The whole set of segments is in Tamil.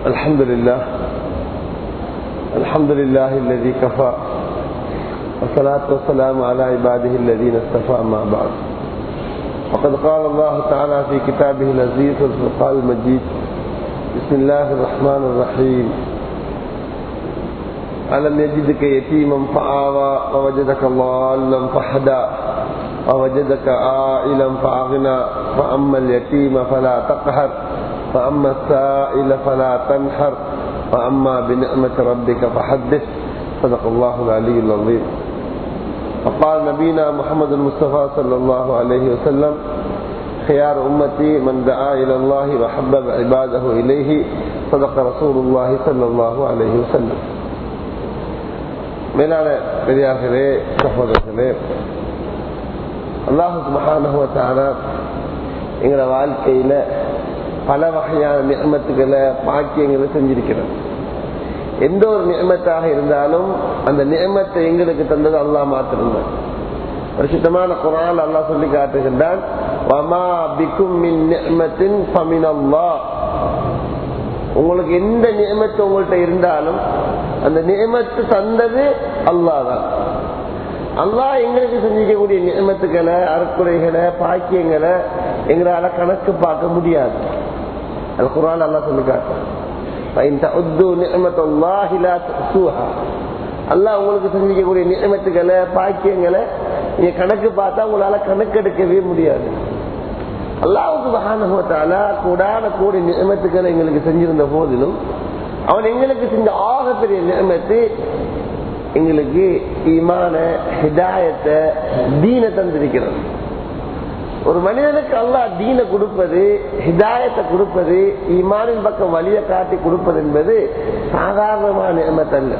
الحمد لله الحمد لله الذي كفى والصلاة والسلام على عباده الذين اصطفى ما بعد وقد قال الله تعالى في كتابه العزيز والفرقان المجيد بسم الله الرحمن الرحيم ألم يجدك يتيما فآوى ووجدك ضالا فهدى ووجدك عائلا فأغنى فأما اليتيم فلا تقهر فأما السائل فلا تنحر وأما بنعمة ربك فحدث صدق الله العلي العظيم وقال نبينا محمد المصطفى صلى الله عليه وسلم خيار أمتي من دعا إلى الله وحبب عباده إليه صدق رسول الله صلى الله عليه وسلم மேலான பெரியார்களே சகோதரர்களே அல்லாஹு மகானுவத்தான எங்களோட வாழ்க்கையில பல வகையான நியமத்துக்களை பாக்கியங்களை செஞ்சிருக்கிறோம் எந்த ஒரு நியமத்தாக இருந்தாலும் அந்த நியமத்தை எங்களுக்கு தந்தது அல்லா மாத்திருந்தான் பரிசுத்தமான குரான் அல்லா சொல்லி காட்டுகின்றான் உங்களுக்கு எந்த நியமத்து உங்கள்கிட்ட இருந்தாலும் அந்த நியமத்து தந்தது அல்லாதான் அல்லாஹ் எங்களுக்கு செஞ்சிக்கக்கூடிய நியமத்துக்களை அறக்குறைகளை பாக்கியங்களை எங்களால கணக்கு பார்க்க முடியாது அது குரான் அல்லா சொல்லி காட்டுறேன் அல்லாஹ் உங்களுக்கு செஞ்சிக்கக்கூடிய நியமத்துக்களை பாக்கியங்களை நீங்க கணக்கு பார்த்தா உங்களால கணக்கெடுக்கவே முடியாது அல்லாவுக்கு மகானுவத்தால கூடான கூடிய நியமத்துக்களை எங்களுக்கு செஞ்சிருந்த போதிலும் அவன் எங்களுக்கு செஞ்ச ஆகப்பெரிய நியமத்து எங்களுக்கு ஈமான ஹிதாயத்தை தீன தந்திருக்கிறது ஒரு மனிதனுக்கு அல்லாஹ் தீன கொடுப்பது ஹிதாயத்தை கொடுப்பது ஈமானின் பக்கம் வழியை காட்டி கொடுப்பது என்பது சாதாரணமான நியமத்தல்ல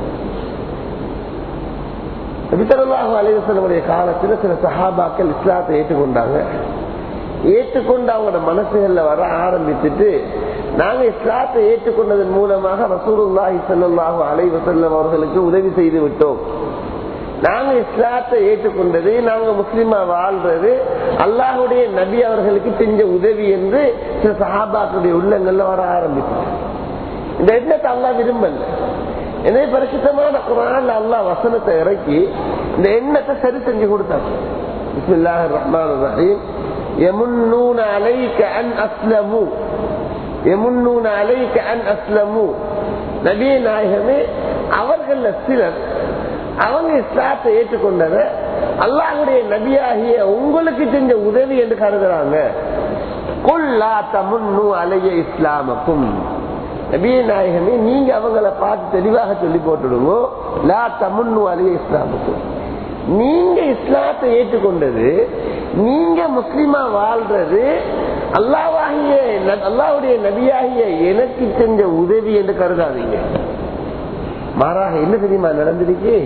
வித்தரலாக அலிவசனுடைய காலத்தில் சில சஹாபாக்கள் இஸ்லாத்தை ஏற்றுக்கொண்டாங்க ஏற்றுக்கொண்டு அவங்களோட மனசுகள்ல வர ஆரம்பிச்சுட்டு நாங்க இஸ்லாத்தை ஏற்றுக்கொண்டதன் மூலமாக ரசூலுல்லாஹி சல்லாஹு அலைவசல்லம் அவர்களுக்கு உதவி செய்து விட்டோம் நாங்க இஸ்லாத்தை ஏற்றுக்கொண்டது நாங்க முஸ்லிமா வாழ்றது அல்லாஹுடைய நபி அவர்களுக்கு செஞ்ச உதவி என்று சில சஹாபாக்களுடைய உள்ளங்கள்ல வர ஆரம்பிச்சு இந்த எண்ணத்தை அல்லா விரும்பல எனவே பரிசுத்தமான குரான் அல்லா வசனத்தை இறக்கி இந்த எண்ணத்தை சரி செஞ்சு கொடுத்தாங்க பிஸ்மில்லாஹ் ரஹ்மான் ரஹீம் يمنون عليك أن أسلموا يمنون عليك أن أسلموا நபிய நாயகமே அவர்கள் சிலர் அவங்க இஸ்லாத்தை ஏற்றுக்கொண்டத அல்லாஹுடைய நபியாகிய உங்களுக்கு செஞ்ச உதவி என்று கருதுறாங்க கொல்லா தமுன்னு அலைய இஸ்லாமக்கும் நபிய நாயகமே நீங்க அவங்கள பார்த்து தெளிவாக சொல்லி போட்டுடுங்க லா தமுன்னு அலைய இஸ்லாமுக்கும் நீங்க இஸ்லாத்தை ஏற்றுக்கொண்டது நீங்க முஸ்லிமா வாழ்றது அல்லாவாகிய அல்லாவுடைய நபியாகிய எனக்கு செஞ்ச உதவி என்று கருதாதீங்க மாறாக என்ன தெரியுமா நடந்திருக்கு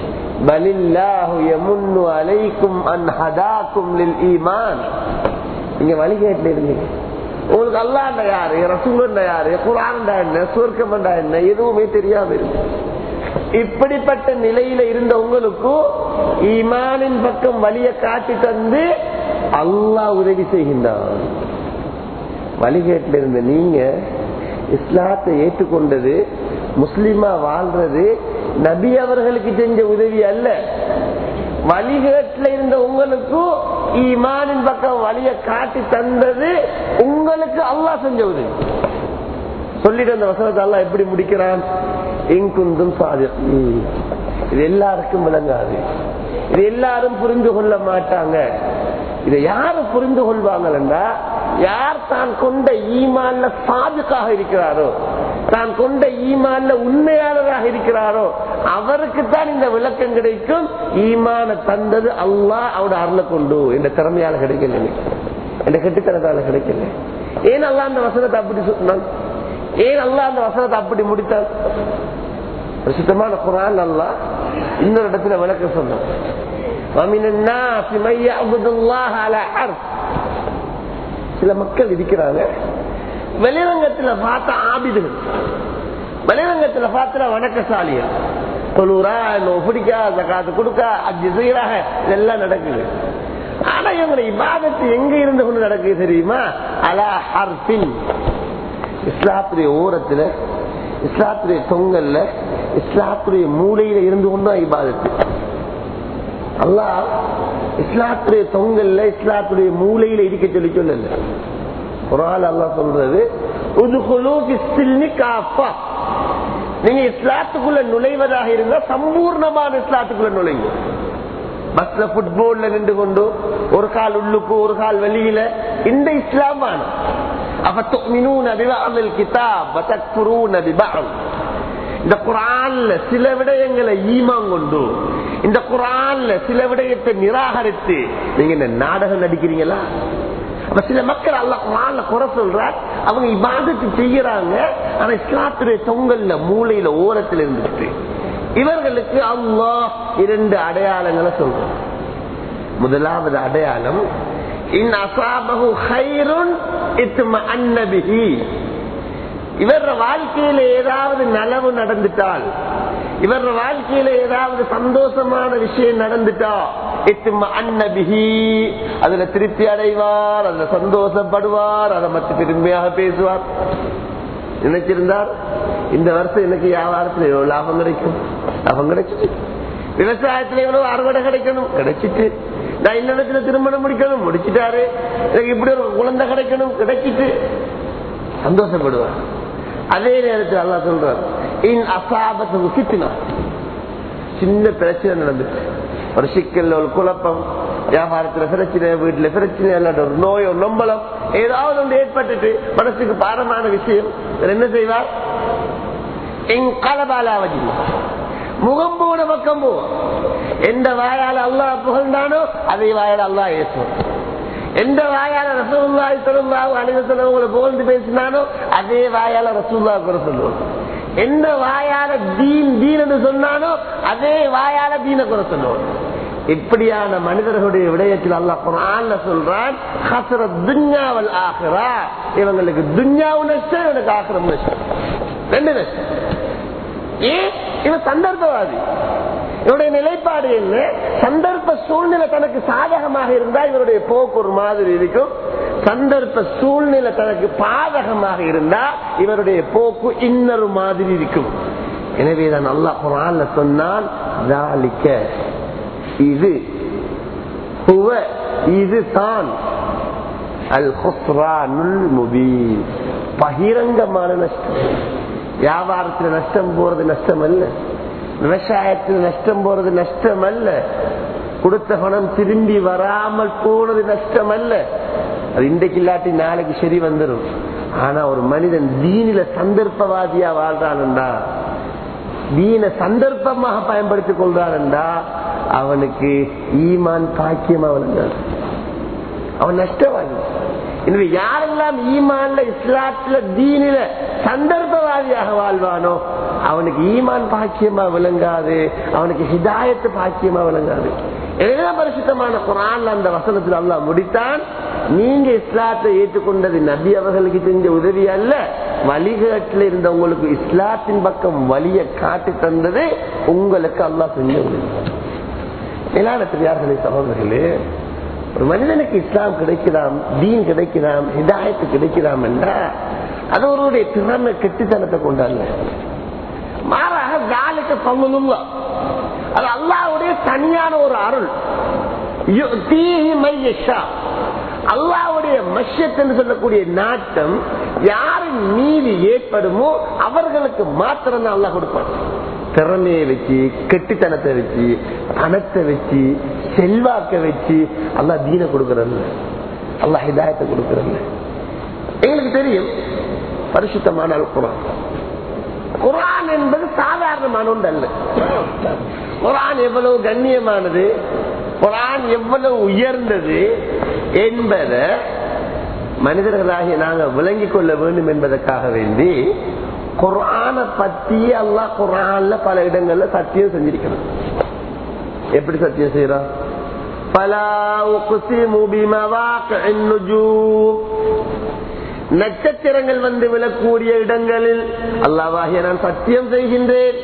நீங்க வழிகேட்டில் இருந்தீங்க உங்களுக்கு அல்லாண்ட யாரு ரசூலண்ட யாரு குரான்டா என்ன சுவர்க்கமண்டா என்ன எதுவுமே தெரியாம இருக்கு இப்படிப்பட்ட நிலையில இருந்த உங்களுக்கும் ஈமானின் பக்கம் வழிய காட்டி தந்து அல்லாஹ் உதவி செய்கின்றான் வழிகேட்டில் இருந்த நீங்க இஸ்லாத்தை ஏற்றுக்கொண்டது முஸ்லிமா வாழ்றது நபி அவர்களுக்கு செஞ்ச உதவி அல்ல வழிகேட்டில் இருந்த உங்களுக்கும் ஈமானின் பக்கம் வழிய காட்டி தந்தது உங்களுக்கு அல்லாஹ் செஞ்ச உதவி சொல்லிட்டு அந்த வசனத்தை அல்லா எப்படி முடிக்கிறான் இங்குந்தும் சாதி இது எல்லாருக்கும் விளங்காது இது எல்லாரும் புரிந்து கொள்ள மாட்டாங்க இதை யாரு புரிந்து கொள்வாங்கன்னா யார் தான் கொண்ட ஈமான்ல சாதுக்காக இருக்கிறாரோ தான் கொண்ட ஈமான்ல உண்மையாளராக இருக்கிறாரோ அவருக்கு தான் இந்த விளக்கம் கிடைக்கும் ஈமான தந்தது அல்லாஹ் அவட அருளை கொண்டு என்ற திறமையால கிடைக்கல என்ற கெட்டுத்தனத்தால கிடைக்கல ஏன் அல்லா அந்த வசனத்தை அப்படி சொன்னான் ஏன் அல்லா அந்த வசனத்தை அப்படி முடித்தான் பிரசித்தமான குரான் அல்லா இன்னொரு இடத்துல விளக்க சொன்னான் சில மக்கள் இருக்கிறாங்க வெளிரங்கத்துல பார்த்த ஆபிதுகள் வெளிரங்கத்துல பார்த்த வணக்கசாலிகள் தொழுறா பிடிக்கா காத்து கொடுக்கா அஞ்சு செய்யறாங்க இதெல்லாம் நடக்குது ஆனா இவங்க இபாதத்து எங்க இருந்து கொண்டு நடக்குது தெரியுமா அலா ஹர்பின் இஸ்லாத்துடைய ஓரத்துல இஸ்லாத்துடைய தொங்கல்ல இஸ்லாத்துடைய மூலையில இருந்து கொண்டும் இபாதத்து அல்லாஹ் இஸ்லாத்துடைய தொங்கல்ல இஸ்லாத்துடைய மூலையில இருக்க சொல்லி சொல்லல ஒரு ஆள் அல்லா சொல்றது நீங்க இஸ்லாத்துக்குள்ள நுழைவதாக இருந்தா சம்பூர்ணமான இஸ்லாத்துக்குள்ள நுழைங்க பஸ்ல புட்போல்ல நின்று கொண்டு ஒரு கால் உள்ளுக்கு ஒரு கால் வெளியில இந்த இஸ்லாமான இந்த குரான்ல சில விடயங்களை ஈமான் கொண்டு இந்த குரான்ல சில விடயத்தை நிராகரித்து நீங்க இந்த நாடகம் நடிக்கிறீங்களா அப்ப சில மக்கள் அல்ல குரான்ல குறை சொல்றார் அவங்க இபாதத்து செய்யறாங்க ஆனா இஸ்லாத்துடைய தொங்கல்ல மூளையில ஓரத்தில் இருந்துட்டு இவர்களுக்கு அல்லாஹ் இரண்டு அடையாளங்களை சொல்றோம் முதலாவது அடையாளம் இன் அசாபகு ஹைருன் இத்தும அன்னபிஹி இவர வாழ்க்கையில ஏதாவது நலவு நடந்துட்டால் இவர வாழ்க்கையில ஏதாவது சந்தோஷமான விஷயம் நடந்துட்டா இத்தும அன்னபிஹி அதுல திருப்தி அடைவார் அதுல சந்தோஷப்படுவார் அதை மற்ற பெருமையாக பேசுவார் நினைச்சிருந்தார் இந்த வருஷம் எனக்கு வியாபாரத்துல எவ்வளவு லாபம் கிடைக்கும் லாபம் கிடைச்சிட்டு விவசாயத்துல எவ்வளவு அறுவடை கிடைக்கணும் கிடைச்சிட்டு நான் இந்த இடத்துல திருமணம் முடிக்கணும் முடிச்சிட்டாரு எனக்கு இப்படி ஒரு குழந்தை கிடைக்கணும் கிடைச்சிட்டு சந்தோஷப்படுவார் அதே நேரத்தில் அல்லா சொல்றார் இன் அசாபத்து சித்தினா சின்ன பிரச்சனை நடந்துச்சு ஒரு சிக்கல் ஒரு குழப்பம் வியாபாரத்துல பிரச்சனை வீட்டுல பிரச்சனை இல்லாட்ட ஒரு நோய் ஒரு நொம்பலம் ஏதாவது ஒன்று ஏற்பட்டுட்டு மனசுக்கு பாரமான விஷயம் என்ன செய்வார் எங் கலபாலாவதி முகம் போன பக்கம் போவோம் எந்த வாயால அல்லா புகழ்ந்தானோ அதே வாயால அல்லா ஏசுவோம் எந்த வாயால ரசூல்லாய் சொல்லுல்லாஹு அலிவசலம் உங்களை புகழ்ந்து பேசினானோ அதே வாயால ரசூல்லா குறை சொல்லுவோம் எந்த வாயால தீன் தீன் என்று சொன்னானோ அதே வாயால தீன குறை சொல்லுவோம் இப்படியான மனிதர்களுடைய விடயத்தில் அல்லா குரான்ல சொல்றான் துன்யாவல் ஆகிறா இவங்களுக்கு துன்யாவும் நஷ்டம் இவனுக்கு ஆக்கிரம் நஷ்டம் ரெண்டு நஷ்டம் ஏன் இவன் சந்தர்ப்பவாதி இவருடைய நிலைப்பாடு என்ன சந்தர்ப்ப சூழ்நிலை தனக்கு சாதகமாக இருந்தா இவருடைய போக்கு ஒரு மாதிரி இருக்கும் சந்தர்ப்ப சூழ்நிலை தனக்கு பாதகமாக இருந்தா இவருடைய போக்கு இன்னொரு மாதிரி இருக்கும் எனவே தான் அல்லா குரான்ல சொன்னால் இது இது தான் அல் ஹுஸ்ரானுல் முபீன் பகிரங்கமான நஷ்டம் வியாபாரத்துல நஷ்டம் போறது நஷ்டம் அல்ல விவசாயத்தில் நஷ்டம் போறது நஷ்டம் அல்ல கொடுத்த பணம் திரும்பி வராமல் போனது நஷ்டம் அல்ல அது இன்றைக்கு இல்லாட்டி நாளைக்கு சரி வந்துடும் ஆனா ஒரு மனிதன் தீனில சந்தர்ப்பவாதியா வாழ்றான்டா தீன சந்தர்ப்பமாக பயன்படுத்திக் கொள்றான்டா அவனுக்கு ஈமான் பாக்கியம் அவனுக்கு அவன் நஷ்டவாதி எனவே யாரெல்லாம் ஈமான்ல இஸ்லாத்துல தீனில சந்தர்ப்பவாதியாக வாழ்வானோ அவனுக்கு ஈமான் பாக்கியமா விளங்காது அவனுக்கு ஹிதாயத்து பாக்கியமா விளங்காது எனவே பரிசுத்தமான குரான் அந்த வசனத்தில் அல்லா முடித்தான் நீங்க இஸ்லாத்தை ஏற்றுக்கொண்டது நபி அவர்களுக்கு செஞ்ச உதவி அல்ல வழிகாட்டில் இருந்த உங்களுக்கு இஸ்லாத்தின் பக்கம் வழிய காட்டி தந்தது உங்களுக்கு அல்லா செஞ்ச உதவி மேலான பெரியார்களே சகோதரர்களே ஒரு மனிதனுக்கு இஸ்லாம் கிடைக்கலாம் தீன் கிடைக்கலாம் ஹிதாயத்து கிடைக்கலாம் என்றா அது ஒருவருடைய திறமை கெட்டித்தனத்தை கொண்டாங்க மாறாக காலுக்கு பங்குலும் அது அல்லாவுடைய தனியான ஒரு அருள் அல்லாவுடைய மஷத் என்று சொல்லக்கூடிய நாட்டம் யாரின் மீது ஏற்படுமோ அவர்களுக்கு மாத்திரம் தான் அல்லா கொடுப்பான் திறமையை வச்சு கெட்டித்தனத்தை வச்சு பணத்தை வச்சு செல்வாக்க வச்சு அல்லா தீன கொடுக்கறல்ல அல்லா ஹிதாயத்தை கொடுக்கறல்ல எங்களுக்கு தெரியும் பரிசுத்தமான குரான் குரான் என்பது சாதாரணமான ஒன்று அல்ல குரான் எவ்வளவு கண்ணியமானது குரான் எவ்வளவு உயர்ந்தது என்பதை மனிதர்களாகிய நாங்கள் விளங்கிக் கொள்ள வேண்டும் என்பதற்காக வேண்டி குரான பத்தி அல்லா குரான்ல பல இடங்கள்ல சத்தியம் செஞ்சிருக்கணும் எப்படி சத்தியம் செய்யறோம் நட்சத்திரங்கள் வந்து விழக்கூடிய இடங்களில் அல்லாவாகிய நான் சத்தியம் செய்கின்றேன்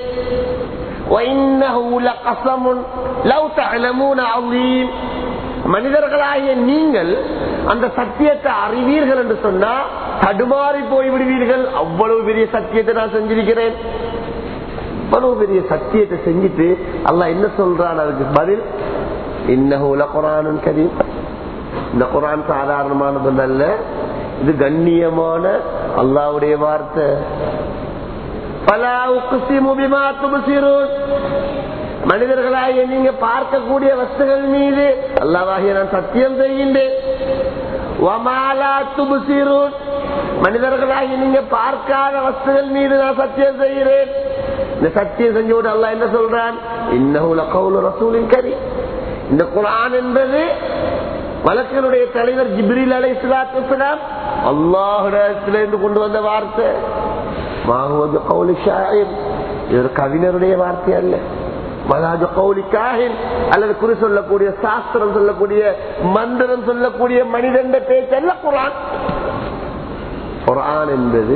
மனிதர்களாகிய நீங்கள் அந்த சத்தியத்தை அறிவீர்கள் என்று சொன்னா தடுமாறி போய் விடுவீர்கள் அவ்வளவு பெரிய சத்தியத்தை நான் செஞ்சிருக்கிறேன் அவ்வளவு பெரிய சத்தியத்தை செஞ்சுட்டு அல்லாஹ் என்ன சொல்றான் அதுக்கு பதில் இன்னஹூல குரானும் கரீம் இந்த குரான் சாதாரணமானது அல்ல இது கண்ணியமான அல்லாவுடைய வார்த்தை பலா உக்குசிமு பிமா துபுசிரூன் மனிதர்களாகிய நீங்க பார்க்கக்கூடிய வஸ்துகள் மீது அல்லாவாகிய நான் சத்தியம் செய்கின்றேன் வமாலா துபுசிரூன் மனிதர்களாகி நீங்க பார்க்காத வஸ்துகள் மீது நான் சத்தியம் செய்கிறேன் இந்த சத்தியம் செஞ்சோடு அல்லாஹ் என்ன சொல்றான் இன்னுல கவுல ரசூலின் கரி இந்த குரான் என்பது வழக்கினுடைய தலைவர் ஜிப்ரில் அலை இஸ்லாத்துலாம் அல்லாஹிடத்திலிருந்து கொண்டு வந்த வார்த்தை மாகுவது கவுலி ஷாயிர் இது ஒரு கவிஞருடைய வார்த்தை அல்ல மலாஜ கௌலி காஹின் அல்லது குறி சொல்லக்கூடிய சாஸ்திரம் சொல்லக்கூடிய மந்திரம் சொல்லக்கூடிய மனிதன் பேச்சல்ல குரான் குரான் என்பது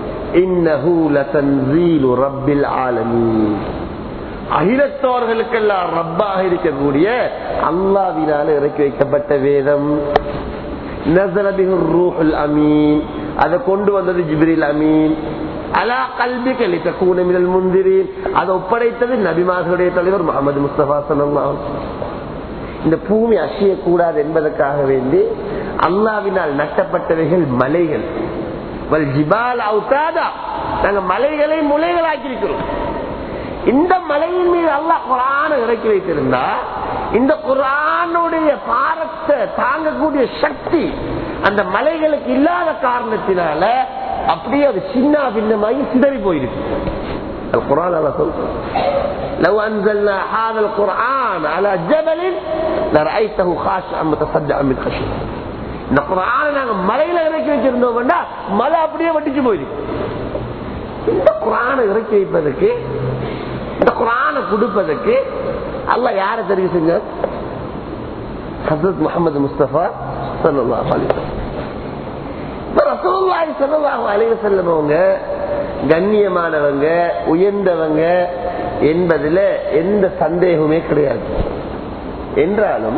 ரப்பில் ஆலமீன் அகிலத்தோர்களுக்கெல்லாம் ரப்பாக இருக்கக்கூடிய அல்லாவினால இறக்கி வைக்கப்பட்ட வேதம் ரூஹுல் அமீன் அதை கொண்டு வந்தது ஜிப்ரில் அமீன் அலா கல்வி கலித்த கூனமினல் முந்திரின் அதை ஒப்படைத்தது நபிமார்களுடைய தலைவர் முகமது முஸ்தபா சல்லாம் இந்த பூமி அசையக்கூடாது என்பதற்காக வேண்டி அல்லாவினால் நட்டப்பட்டவைகள் மலைகள் ஜிபால் அவுத்தாதா நாங்க மலைகளை முளைகளாக்கியிருக்கிறோம் இந்த மலையின் மீது அல்லாஹ் குரான இறக்கி வைத்திருந்தா இந்த குரானுடைய பாரத்தை தாங்கக்கூடிய சக்தி அந்த மலைகளுக்கு இல்லாத காரணத்தினால அப்படியே அது சின்ன பின்னமாகி சிதறி போயிருக்கு القرآن على صوت لو أنزلنا هذا القرآن على جبل لرأيته خاشعا متصدعا من خشية இந்த குரான நாங்க மலையில இறக்கி வச்சிருந்தோம்னா மலை அப்படியே வட்டிச்சு போயிருக்கு இந்த குரானை இறக்கி வைப்பதற்கு இந்த குரானை கொடுப்பதற்கு அல்ல யார தெரிவு செஞ்ச ஹசரத் முகமது முஸ்தபா சல்லாஹ் அலிசன் ரசூல்லாய் சல்லாஹ் அலிவ செல்லவங்க கண்ணியமானவங்க உயர்ந்தவங்க என்பதுல எந்த சந்தேகமே கிடையாது என்றாலும்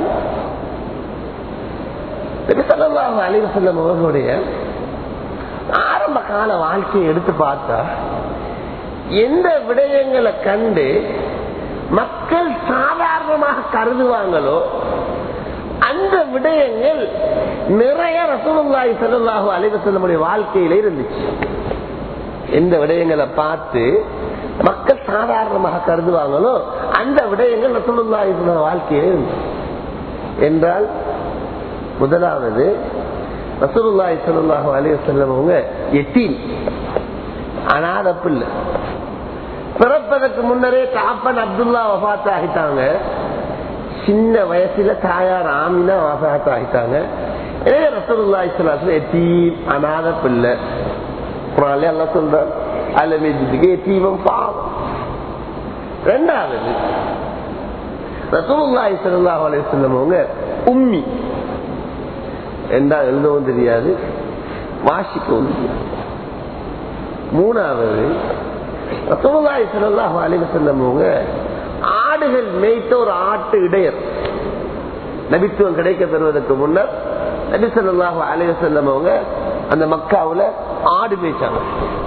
அலிவ செல்லம் அவர்களுடைய ஆரம்ப கால வாழ்க்கையை எடுத்து பார்த்தா எந்த விடயங்களை கண்டு மக்கள் சாதாரணமாக கருதுவாங்களோ அந்த விடயங்கள் நிறைய ரசூலுல்லாஹி ஸல்லல்லாஹு அலைஹி வஸல்லமுடைய வாழ்க்கையில இருந்துச்சு எந்த விடயங்களை பார்த்து மக்கள் சாதாரணமாக கருதுவாங்களோ அந்த விடயங்கள் ரசூலுல்லாஹி ஸல்லல்லாஹு வாழ்க்கையில இருந்துச்சு என்றால் முதலாவது ரசூலுல்லாஹி ஸல்லல்லாஹு அலைஹி வஸல்லம் அவங்க எத்தீம் அனாத பிள்ளை பிறப்பதற்கு முன்னரே தாப்பன் அப்துல்லா வபாத் ஆகிட்டாங்க சின்ன வயசுல தாயார் ஆமினா வபாத் ஆகிட்டாங்க எனவே ரசூலுல்லா இஸ்லாத்துல எத்தீம் அனாத பிள்ளை குரான்ல எல்லாம் சொல்றான் அலமிஜிக்கு எத்தீவம் பாவம் ரெண்டாவது ரசூலுல்லா இஸ்லாஹ் அலையம் அவங்க உம்மி என்றா எழுதவும் தெரியாது வாசிக்கவும் தெரியாது மூணாவது ரசூலுல்லாஹி ஸல்லல்லாஹு அலைஹி வஸல்லம் அவங்க ஆடுகள் மேய்த்த ஒரு ஆட்டு இடையர் நபித்துவம் கிடைக்க பெறுவதற்கு முன்னர் நபி ஸல்லல்லாஹு அலைஹி வஸல்லம் அவங்க அந்த மக்காவுல ஆடு மேய்ச்சாங்க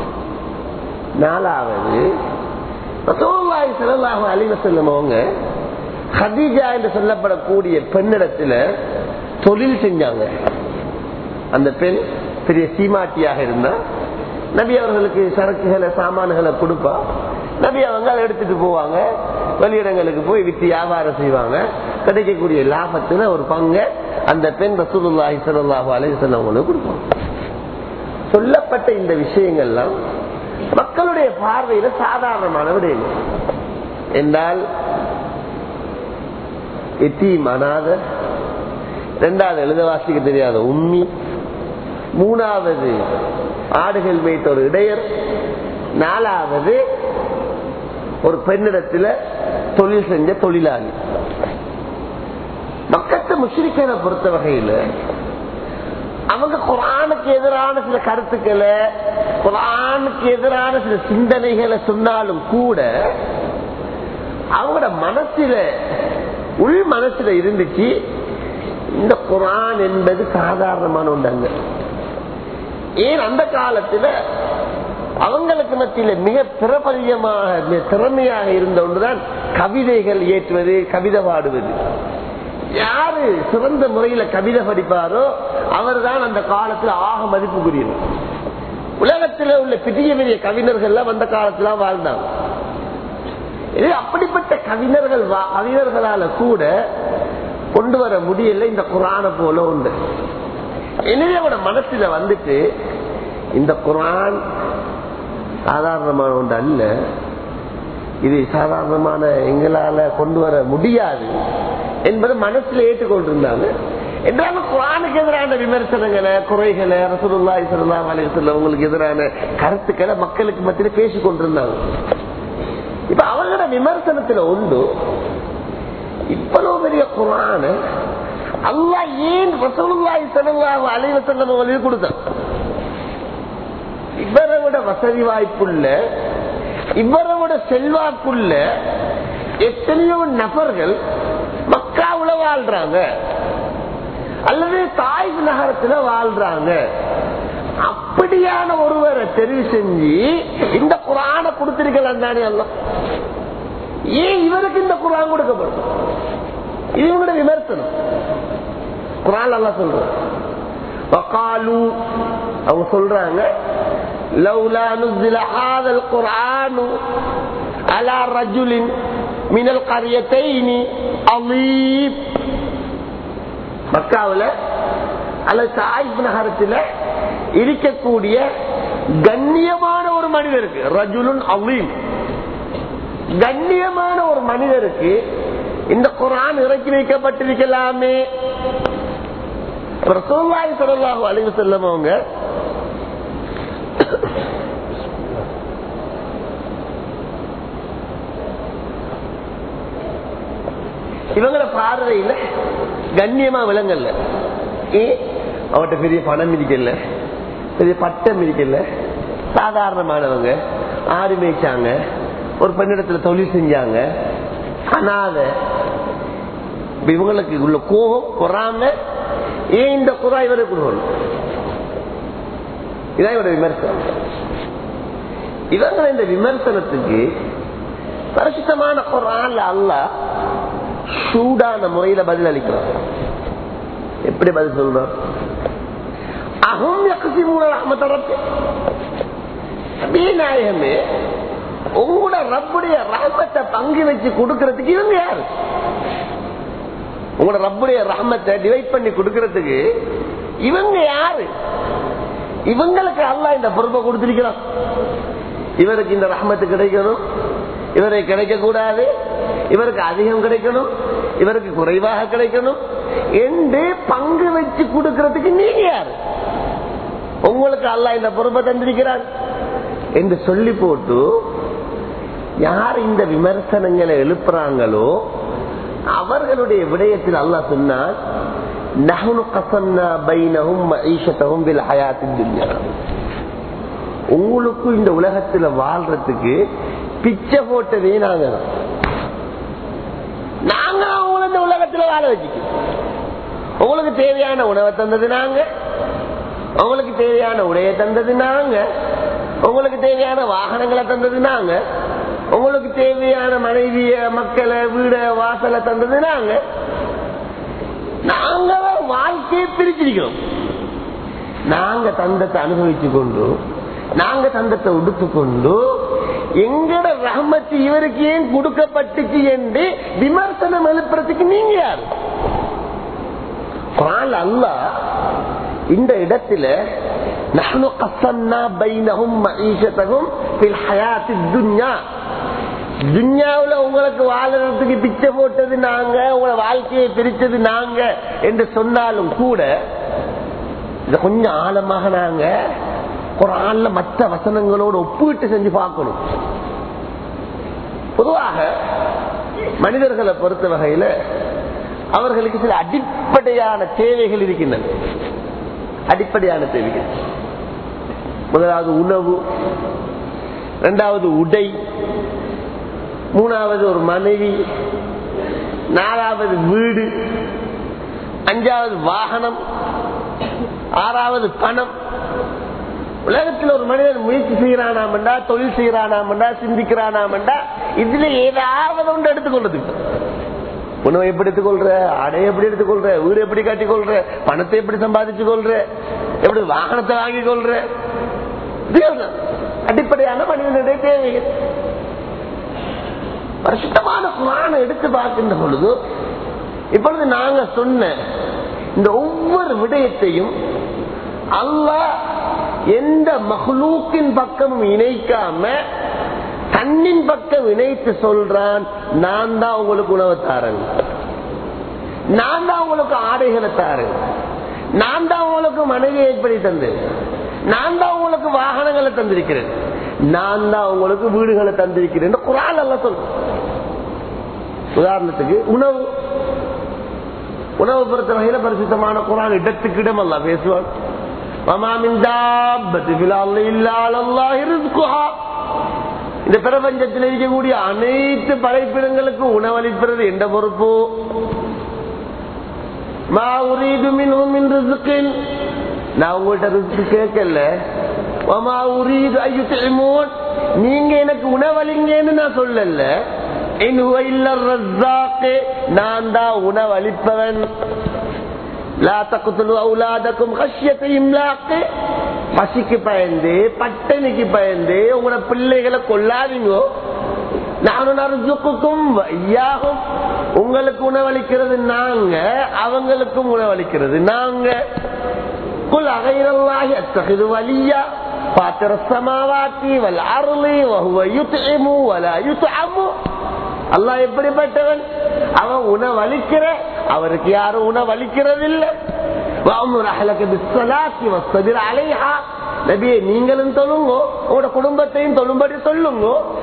நாலாவது ரசூலுல்லாஹி ஸல்லல்லாஹு அலைஹி வஸல்லம் அவங்க ஹதீஜா என்று சொல்லப்படக்கூடிய பெண்ணிடத்துல தொழில் செஞ்சாங்க அந்த பெண் பெரிய சீமாட்டியாக இருந்தா நபி அவர்களுக்கு சரக்குகளை சாமான்களை கொடுப்பா நபி அவங்க அதை எடுத்துட்டு போவாங்க வெளியிடங்களுக்கு போய் வித்து வியாபாரம் செய்வாங்க கிடைக்கக்கூடிய லாபத்துல ஒரு பங்கு அந்த பெண் ரசூலுல்லாஹி ஸல்லல்லாஹு அலைஹி வஸல்லம் அவங்களுக்கு கொடுப்பாங்க சொல்லப்பட்ட இந்த விஷயங்கள்லாம் மக்களுடைய பார்வையில சாதாரணமான விடயங்கள் என்றால் எத்தி மனாத ரெண்டாவது எழுத வாசிக்க தெரியாத உண்மை மூணாவது ஆடுகள் வைத்த ஒரு இடையர் நாலாவது ஒரு பெண்ணிடத்துல தொழில் செஞ்ச தொழிலாளி மக்கத்து முஸ்லிக்கனை பொறுத்த வகையில அவங்க குரானுக்கு எதிரான சில கருத்துக்களை குரானுக்கு எதிரான சில சிந்தனைகளை சொன்னாலும் கூட அவங்களோட மனசுல உள் மனசுல இருந்துச்சு இந்த குரான் என்பது சாதாரணமான ஒன்றாங்க ஏன் அந்த காலத்துல அவங்களுக்கு மத்தியில மிக பிரபல்யமாக மிக திறமையாக இருந்த ஒன்றுதான் கவிதைகள் ஏற்றுவது கவிதை பாடுவது யாரு சிறந்த முறையில கவிதை படிப்பாரோ அவர்தான் அந்த காலத்துல ஆக மதிப்புக்குரியவர் உலகத்துல உள்ள பெரிய பெரிய கவிஞர்கள் அந்த காலத்துல வாழ்ந்தாங்க இது அப்படிப்பட்ட கவிஞர்கள் வா- கவிஞர்களால கூட கொண்டு வர முடியல இந்த குரான போல உண்டு எனவே அவட மனசுல வந்துட்டு இந்த குரான் சாதாரணமான ஒன்று அல்ல இது சாதாரணமான எங்களால கொண்டு வர முடியாது என்பது மனசுல ஏற்றுக்கொண்டிருந்தாங்க என்றாலும் குரானுக்கு எதிரான விமர்சனங்களை குறைகளை ரசூலுல்லாஹி ஸல்லல்லாஹு அலைஹி வஸல்லம் உங்களுக்கு எதிரான கருத்துக்களை மக்களுக்கு மத்தியில பேசிக் கொண்டிருந்தாங்க இப்ப அவங்களோட விமர்சனத்துல உண்டு இவ்வளவு பெரிய குரான அல்லாஹ் ஏன் ரசூலுல்லாஹி ஸல்லல்லாஹு அலைஹி வஸல்லம் அவங்களுக்கு கொடுத்தான் இவரை விட வசதி வாய்ப்புள்ள இவரை விட செல்வாக்குள்ள எத்தனையோ நபர்கள் மக்காவுல வாழ்றாங்க அல்லது தாய் நகரத்துல வாழ்றாங்க அப்படியான ஒருவரை தெரிவு செஞ்சு இந்த குரான கொடுத்திருக்கலாம் தானே எல்லாம் ஏன் இவருக்கு இந்த குரான் கொடுக்கப்படும் இது இவங்களோட விமர்சனம் குரான் எல்லாம் சொல்றோம் وقالوا அவங்க சொல்றாங்க لولا نزل هذا القرآن على رجل من القريتين عظيم மக்காவுல அல்லது சாயிப் நகரத்துல இருக்கக்கூடிய கண்ணியமான ஒரு மனிதருக்கு ரஜுலுன் அவீம் கண்ணியமான ஒரு மனிதருக்கு இந்த குரான் இறக்கி வைக்கப்பட்டிருக்கலாமே ரசூல்லாய் சொல்லலாஹு அலைவு செல்லம் அவங்க இவங்கள பார்வையில கண்ணியமா விலங்கல்ல ஏ அவட்ட பெரிய பணம் இருக்கல பெரிய பட்டம் இருக்கல சாதாரணமானவங்க ஆடு மேய்ச்சாங்க ஒரு பெண்ணிடத்துல தொழில் செஞ்சாங்க அனாத இப்ப இவங்களுக்கு உள்ள கோபம் பொறாம ஏன் இந்த குரா இவரை கொடுக்கணும் இதான் இவரோட விமர்சனம் இவங்க இந்த விமர்சனத்துக்கு பரிசுத்தமான குரான்ல அல்லாஹ் சூடான முறையில பதில் அளிக்கிறார் எப்படி பதில் சொல்றோம் அகம் யக்கசி மூல ரஹ்மத்தரப்பு நாயகமே உங்களோட ரப்புடைய ரஹமத்தை பங்கு வச்சு கொடுக்கறதுக்கு இவங்க யாரு உங்களோட ரப்புடைய ரஹமத்தை டிவைட் பண்ணி கொடுக்கறதுக்கு இவங்க யாரு இவங்களுக்கு அல்லாஹ் இந்த பொறுப்பை கொடுத்திருக்கிறான் இவருக்கு இந்த ரஹமத்து கிடைக்கணும் இவரை கிடைக்க கூடாது இவருக்கு அதிகம் கிடைக்கணும் இவருக்கு குறைவாக கிடைக்கணும் என்று பங்கு வச்சு கொடுக்கறதுக்கு நீங்க யாரு உங்களுக்கு அல்லாஹ் இந்த பொறுப்பை தந்திருக்கிறார் என்று சொல்லி போட்டு யார் இந்த விமர்சனங்களை எழுப்புறாங்களோ அவர்களுடைய விடயத்தில் அல்லாஹ் சொன்னார் நஹனு கசன்னா பைனஹும் மஈஷத்தஹும் பில் ஹயாத்தின் துன்யா உங்களுக்கும் இந்த உலகத்துல வாழ்றதுக்கு பிச்சை போட்டதே நாங்க தான். நாங்க அவங்கள இந்த உலகத்துல வாழ வச்சுக்கோம் உங்களுக்கு தேவையான உணவை தந்தது நாங்க உங்களுக்கு தேவையான உடையை தந்தது நாங்க உங்களுக்கு தேவையான வாகனங்களை தந்தது நாங்க உங்களுக்கு தேவையான மனைவிய மக்களை வீட வாசலை தந்தது நாங்க நாங்க தான் வாழ்க்கையை பிரிச்சிருக்கிறோம் நாங்க தந்தத்தை அனுபவிச்சு கொண்டு நாங்க தந்தத்தை உடுத்துக்கொண்டு எங்கட ரஹமத்து இவருக்கு ஏன் கொடுக்கப்பட்டுச்சு என்று விமர்சனம் எழுப்புறதுக்கு நீங்க யாரு குரான் அல்லாஹ் இந்த இடத்துல நஹ்னு கஸம்னா பைனஹும் மஈஷத்தஹும் ஃபில் ஹயாத்தித் துன்யா துன்யாவுல உங்களுக்கு வாழறதுக்கு பிச்சை போட்டது நாங்க உங்களை வாழ்க்கையை பிரிச்சது நாங்க என்று சொன்னாலும் கூட இத கொஞ்சம் ஆழமாக நாங்க குரான்ல மற்ற வசனங்களோடு ஒப்பிட்டு செஞ்சு பார்க்கணும் பொதுவாக மனிதர்களை பொறுத்த வகையில அவர்களுக்கு சில அடிப்படையான தேவைகள் இருக்கின்றன அடிப்படையான தேவைகள் முதலாவது உணவு இரண்டாவது உடை மூணாவது ஒரு மனைவி நாலாவது வீடு அஞ்சாவது வாகனம் ஆறாவது பணம் உலகத்தில் ஒரு மனிதன் முயற்சி செய்யறானாமண்டா தொழில் செய்யறானாமண்டா சிந்திக்கிறானாமண்டா இதுல ஏதாவது ஒன்று எடுத்துக்கொள்றதுக்கு உணவை எப்படி எடுத்துக்கொள்ற அடையை எப்படி எடுத்துக்கொள்ற வீடு எப்படி கட்டிக்கொள்ற பணத்தை எப்படி சம்பாதிச்சு கொள்ற எப்படி வாகனத்தை வாங்கி கொள்ற இதுதான் அடிப்படையான மனிதனுடைய தேவைகள் பரிசுத்தமான குரானை எடுத்து பார்க்கின்ற பொழுது இப்பொழுது நாங்க சொன்ன இந்த ஒவ்வொரு விடயத்தையும் அல்லாஹ் எந்த மஹ்லூக்கின் பக்கமும் இணைக்காம தன்னின் பக்கம் இணைத்து சொல்றான் நான் தான் உங்களுக்கு உணவு தாரன் நான் தான் உங்களுக்கு ஆடைகளை தாரேன் நான் தான் உங்களுக்கு மனைவி ஏற்படுத்தி தந்தேன் நான் தான் உங்களுக்கு வாகனங்களை தந்திருக்கிறேன் நான் தான் உங்களுக்கு வீடுகளை தந்திருக்கிறேன் குரான் அல்ல சொல்றேன் உதாரணத்துக்கு உணவு உணவு பொறுத்த வகையில பரிசுத்தமான குரான் இடத்துக்கு இடம் அல்ல பேசுவான் இந்த பிரபஞ்சத்தில் இருக்கக்கூடிய அனைத்து படைப்பிடங்களுக்கும் உணவளிப்பது எந்த பொறுப்பு மா உரீது மின்ஹும் மின் ரிஸ்கின் நான் உங்கள்கிட்ட ரிஸ்க் கேட்கல வமா உரீது ஐயுத்தலிமோன் நீங்க எனக்கு உணவளிங்கன்னு நான் சொல்லல நான் தான் உணவளிப்பவன் பசிக்கு பயந்து பட்டணிக்கு பயந்து உங்களோட பிள்ளைகளை கொள்ளாதீங்க நானும் அர்ஜுக்கும் ஐயாகும் உங்களுக்கு உணவளிக்கிறது நாங்க அவங்களுக்கும் உணவளிக்கிறது நாங்க குல் அகைரல்லாஹி அத்தகிது வலியா பாத்திர சமாவாத்தி வல் அருளி வஹுவ யுத்இமு வலா யுத்அமு அல்லாஹ் எப்படிப்பட்டவன் அவன் உணவளிக்கிற அவருக்கு யாரும் உணவளிக்கிறது இல்லை நபியை நீங்களும் தொழுங்க உங்களோட குடும்பத்தையும் தொழும்படி சொல்லுங்க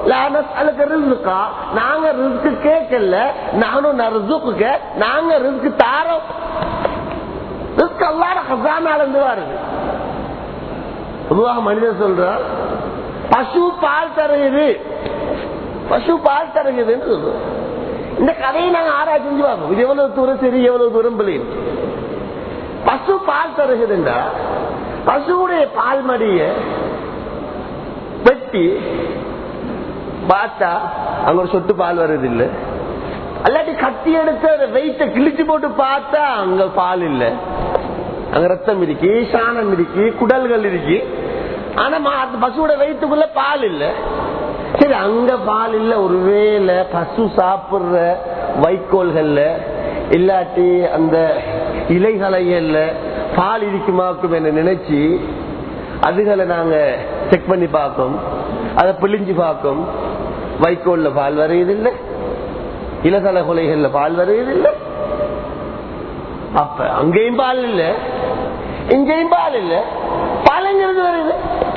நாங்க ரிஸ்க்கு கேட்கல நானும் ரிஸ்க்கு நாங்க ரிஸ்க்கு தாரோம் ரிஸ்க் அல்லாட ஹசானால இருந்து வருது பொதுவாக மனிதன் சொல்றான் பசு பால் தருகிறது பசு பால் தருகிறதுன்னு சொல்றோம் இந்த கதையை நாங்க ஆராய்ச்சி செஞ்சு பார்ப்போம் இது எவ்வளவு தூரம் சரி எவ்வளவு தூரம் பிள்ளைங்க பசு பால் தருகிறதுண்டா பசுவுடைய பால் மடிய வெட்டி பார்த்தா அங்க ஒரு சொட்டு பால் வருது இல்ல அல்லாட்டி கத்தி எடுத்து வெயிட்ட கிழிச்சு போட்டு பார்த்தா அங்க பால் இல்ல அங்க ரத்தம் இருக்கு சாணம் இருக்கு குடல்கள் இருக்கு ஆனா பசுவோட வயிற்றுக்குள்ள பால் இல்ல சரி அங்க பால் இல்ல ஒருவேளை பசு சாப்பிடுற வைக்கோல்கள்ல இல்லாட்டி அந்த இலைகளையல்ல பால் இருக்குமாக்கும் என்ன நினைச்சு அதுகளை நாங்க செக் பண்ணி பார்ப்போம் அதை பிழிஞ்சு பார்க்கும் வைக்கோல்ல பால் வரையதில்லை இலதலை கொலைகள்ல பால் வரையதில்லை அப்ப அங்கேயும் பால் இல்ல இங்கேயும் பால் இல்ல பாலங்கிறது வருது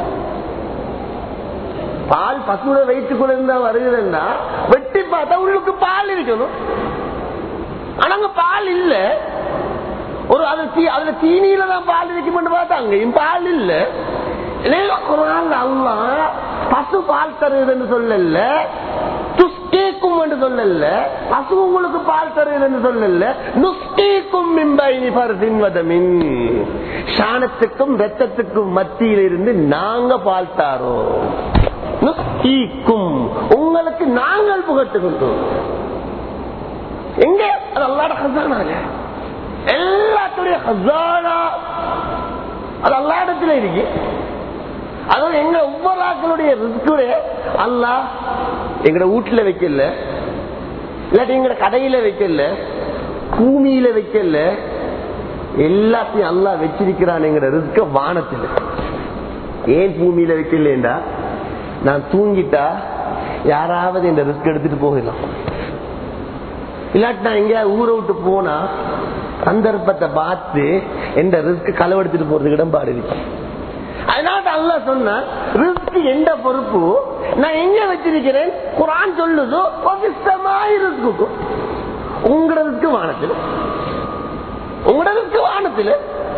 பால் பசுவோட வயிற்றுக்குள்ள இருந்தா வருகிறதுன்னா வெட்டி பார்த்தா உள்ளுக்கு பால் இருக்கணும் ஆனா அங்க பால் இல்ல ஒரு அது அதுல தீனியில தான் பால் இருக்குமென்னு பார்த்தா அங்கேயும் பால் இல்ல அல்லா பசு பால் தருதுன்னு சொல்லல துஷ்டேக்கும் என்று சொல்லல பசு உங்களுக்கு பால் தருதுன்னு சொல்லல நுஷ்டேக்கும் மிம்பைனி பருதின் வதமின் சாணத்துக்கும் ரத்தத்துக்கும் மத்தியில் இருந்து நாங்க பால் தாரோம் நுஷ்டீக்கும் உங்களுக்கு நாங்கள் புகட்டுகின்றோம் எங்க அது அல்லாட ஹசானாங்க எல்லாத்துடைய ஹசானா அது அல்லா இடத்துல இருக்கு அதாவது எங்க ஒவ்வொரு ஆக்களுடைய ரிஸ்குடைய அல்லா எங்கட வீட்டுல வைக்கல இல்லாட்டி எங்கட கடையில வைக்கல பூமியில வைக்கல எல்லாத்தையும் அல்லா வச்சிருக்கிறான் எங்கட ரிஸ்க வானத்துல ஏன் பூமியில வைக்கலண்டா நான் தூங்கிட்டா யாராவது இந்த ரிஸ்க் எடுத்துட்டு போகலாம் இல்லாட்டி நான் எங்கேயாவது ஊரை விட்டு போனா சந்தர்ப்பத்தை பார்த்து எந்த ரிஸ்க் களவெடுத்துட்டு போறதுக்கு இடம்பாடு இருக்கு அதனால அல்ல சொன்ன ரிஸ்க் எந்த பொறுப்பு நான் எங்க வச்சிருக்கிறேன் குரான் சொல்லுதோ இருக்கும் உங்களுக்கு வானத்தில் உங்களுக்கு வானத்தில்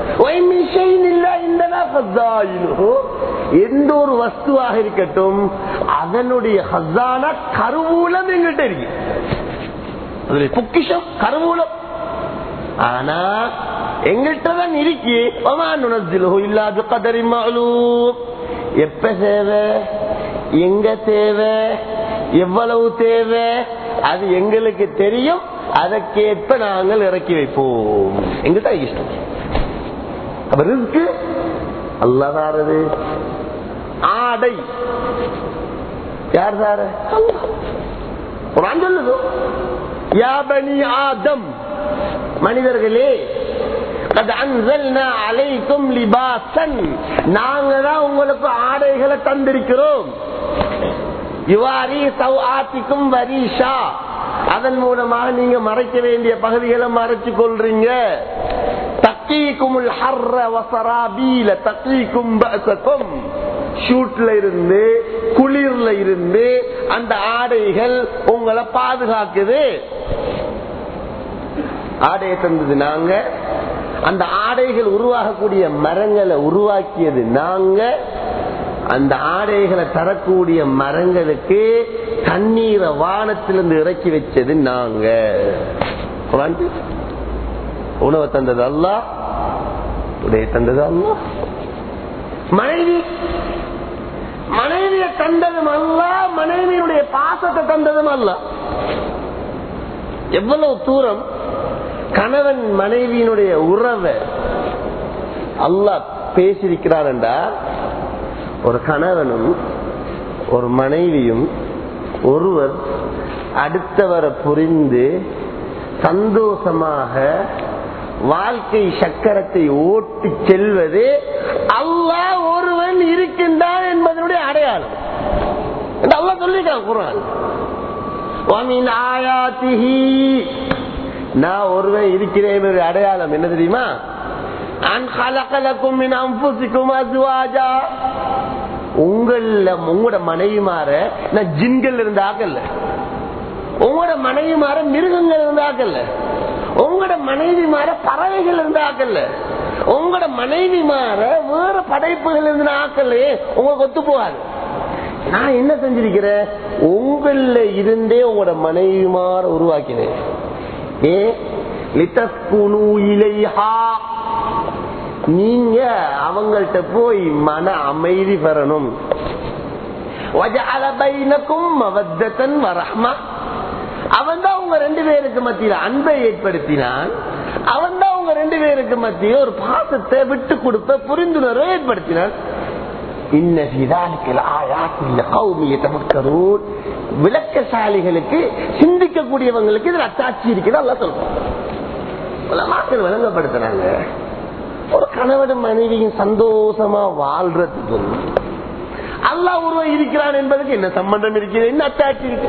எந்த ஒரு வஸ்துவாக இருக்கட்டும் அதனுடைய ஹசான கருவூலம் எங்கிட்ட இருக்கு அதுல பொக்கிஷம் கருவூலம் ஆனா எங்கள்கிட்ட தான் இருக்கு இல்லாத கதறி மாலும் எப்ப தேவை எங்க தேவை எவ்வளவு தேவை அது எங்களுக்கு தெரியும் அதற்கேற்ப நாங்கள் இறக்கி வைப்போம் எங்கிட்ட இஷ்டம் அப்ப ரிஸ்க்கு அல்லாதாரது ஆடை யார் தார குரான் சொல்லுது யா பனி ஆதம் மனிதர்களே قد انزلنا عليكم لباسا நாங்க தான் உங்களுக்கு ஆடைகளை தந்திருக்கிறோம் யுவாரி சௌஆத்திக்கும் வரீஷா அதன் மூலமாக நீங்க மறைக்க வேண்டிய பகுதிகளை மறைச்சு கொள்றீங்க தக்கீக்குமுல் ஹர்ர வசராபீல தக்கீக்கும் பஅசக்கும் ஷூட்ல இருந்து குளிர்ல இருந்து அந்த ஆடைகள் உங்களை பாதுகாக்குது ஆடையை தந்தது நாங்க அந்த ஆடைகள் உருவாகக்கூடிய மரங்களை உருவாக்கியது நாங்க அந்த ஆடைகளை தரக்கூடிய மரங்களுக்கு தண்ணீரை வானத்திலிருந்து இறக்கி வச்சது நாங்க குரான் பேசு. உணவை தந்தது அல்லா உடைய தந்தது அல்லா மனைவி மனைவியை தந்ததும் அல்ல மனைவியுடைய பாசத்தை தந்ததும் அல்ல எவ்வளவு தூரம் கணவன் மனைவியினுடைய உறவை அல்லாஹ் பேசியிருக்கிறார் என்றால் ஒரு கணவனும் ஒரு மனைவியும் ஒருவர் அடுத்தவரை புரிந்து சந்தோஷமாக வாழ்க்கை சக்கரத்தை ஓட்டி செல்வது அல்லாஹ் ஒருவன் இருக்கின்றான் என்பதனுடைய அடையாளம் என்று அல்லாஹ் சொல்லிட்டான் குரான் وَمِنْ آيَاتِهِ நான் ஒருவன் இருக்கிறேன் ஒரு அடையாளம் என்ன தெரியுமா அன் خَلَقَ மின் அன்புசிக்கும் அசுவாஜா உங்கள உங்களோட மனைவிமார நான் ஜின்கள் இருந்து ஆக்கல உங்களோட மனைவிமார மிருகங்கள் இருந்து ஆக்கல உங்களோட மனைவிமார பறவைகள் இருந்து ஆக்கல உங்களோட மனைவிமார வேற படைப்புகள் இருந்து ஆக்கலையே உங்களுக்கு ஒத்து போகாது நான் என்ன செஞ்சிருக்கிறேன் உங்கள இருந்தே உங்களோட மனைவிமார உருவாக்கினேன் ஏ லித்தஸ்குனு இலைஹா நீங்க அவங்கள்ட்ட போய் மன அமைதி பெறணும் அவன் தான் உங்க ரெண்டு பேருக்கு மத்தியில அன்பை ஏற்படுத்தினான் அவன் தான் உங்க ரெண்டு பேருக்கு மத்திய ஒரு பாசத்தை விட்டு கொடுப்ப புரிந்துணர்வை ஏற்படுத்தினான் விளக்கசாலிகளுக்கு சிந்திக்கக்கூடியவங்களுக்கு இதுல அத்தாட்சி இருக்குது அல்ல சொல்றோம் மக்கள் விளங்கப்படுத்துறாங்க ஒரு கணவனும் மனைவியும் சந்தோஷமா வாழ்றதுக்கு அல்லா உருவம் இருக்கிறான் என்பதுக்கு என்ன சம்பந்தம் இருக்கிறது என்ன அத்தாட்சி இருக்கு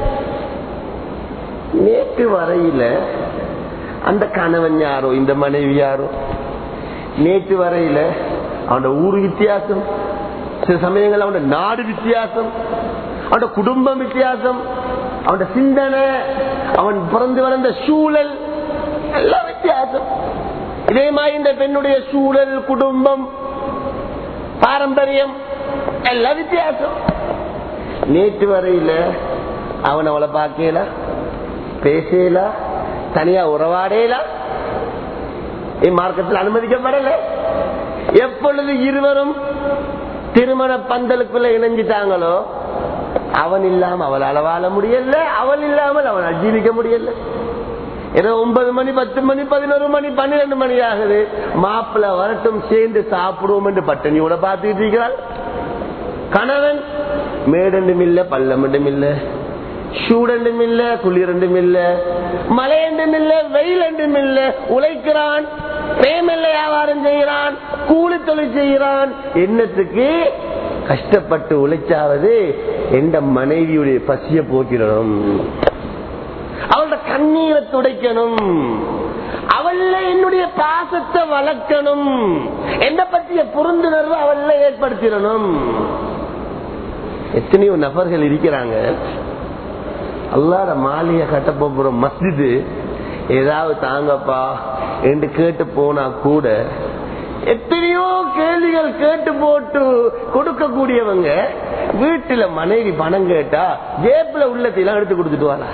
நேற்று வரையில அந்த கணவன் யாரோ இந்த மனைவி யாரோ நேற்று வரையில அவனோட ஊர் வித்தியாசம் சில சமயங்கள் அவனோட நாடு வித்தியாசம் அவனோட குடும்பம் வித்தியாசம் அவனோட சிந்தனை அவன் பிறந்து வளர்ந்த சூழல் எல்லாம் வித்தியாசம் இதே மாதிரி இந்த பெண்ணுடைய சூழல் குடும்பம் பாரம்பரியம் எல்லாம் வித்தியாசம் நேற்று வரையில அவன் அவளை பார்க்கல பேசல தனியா உறவாடல மார்க்கத்தில் அனுமதிக்கப்படல எப்பொழுது இருவரும் திருமண பந்தலுக்குள்ள இணைஞ்சிட்டாங்களோ அவன் இல்லாம அவளால வாழ முடியல அவள் இல்லாமல் அவன் ஜீவிக்க முடியல ஏதோ ஒன்பது மணி பத்து மணி பதினோரு மணி பன்னிரண்டு மணி ஆகுது மாப்பிள்ள வரட்டும் சேர்ந்து சாப்பிடுவோம் என்று பட்டணியோட பார்த்துக்கிட்டு இருக்கிறாள் கணவன் மேடண்டும் இல்ல பள்ளமண்டும் இல்ல சூடண்டும் இல்ல குளிரண்டும் இல்ல மழையண்டும் இல்ல வெயிலண்டும் இல்ல உழைக்கிறான் பேமெல்ல வியாபாரம் செய்கிறான் கூலி தொழில் செய்கிறான் என்னத்துக்கு கஷ்டப்பட்டு உழைச்சாவது எந்த மனைவியுடைய பசிய போக்கிறோம் அவளோட கண்ணீரை துடைக்கணும் அவள்ல என்னுடைய பாசத்தை வளர்க்கணும் என்ன பற்றிய புரிந்துணர்வு அவள்ல ஏற்படுத்திடணும் எத்தனையோ நபர்கள் இருக்கிறாங்க அல்லாத மாளிகை கட்ட போற மஸ்ஜிது ஏதாவது தாங்கப்பா என்று கேட்டு போனா கூட எத்தனையோ கேள்விகள் கேட்டு போட்டு கொடுக்கக்கூடியவங்க வீட்டுல மனைவி பணம் கேட்டா ஜேப்ல உள்ளத்தையெல்லாம் எடுத்து கொடுத்துட்டு வரா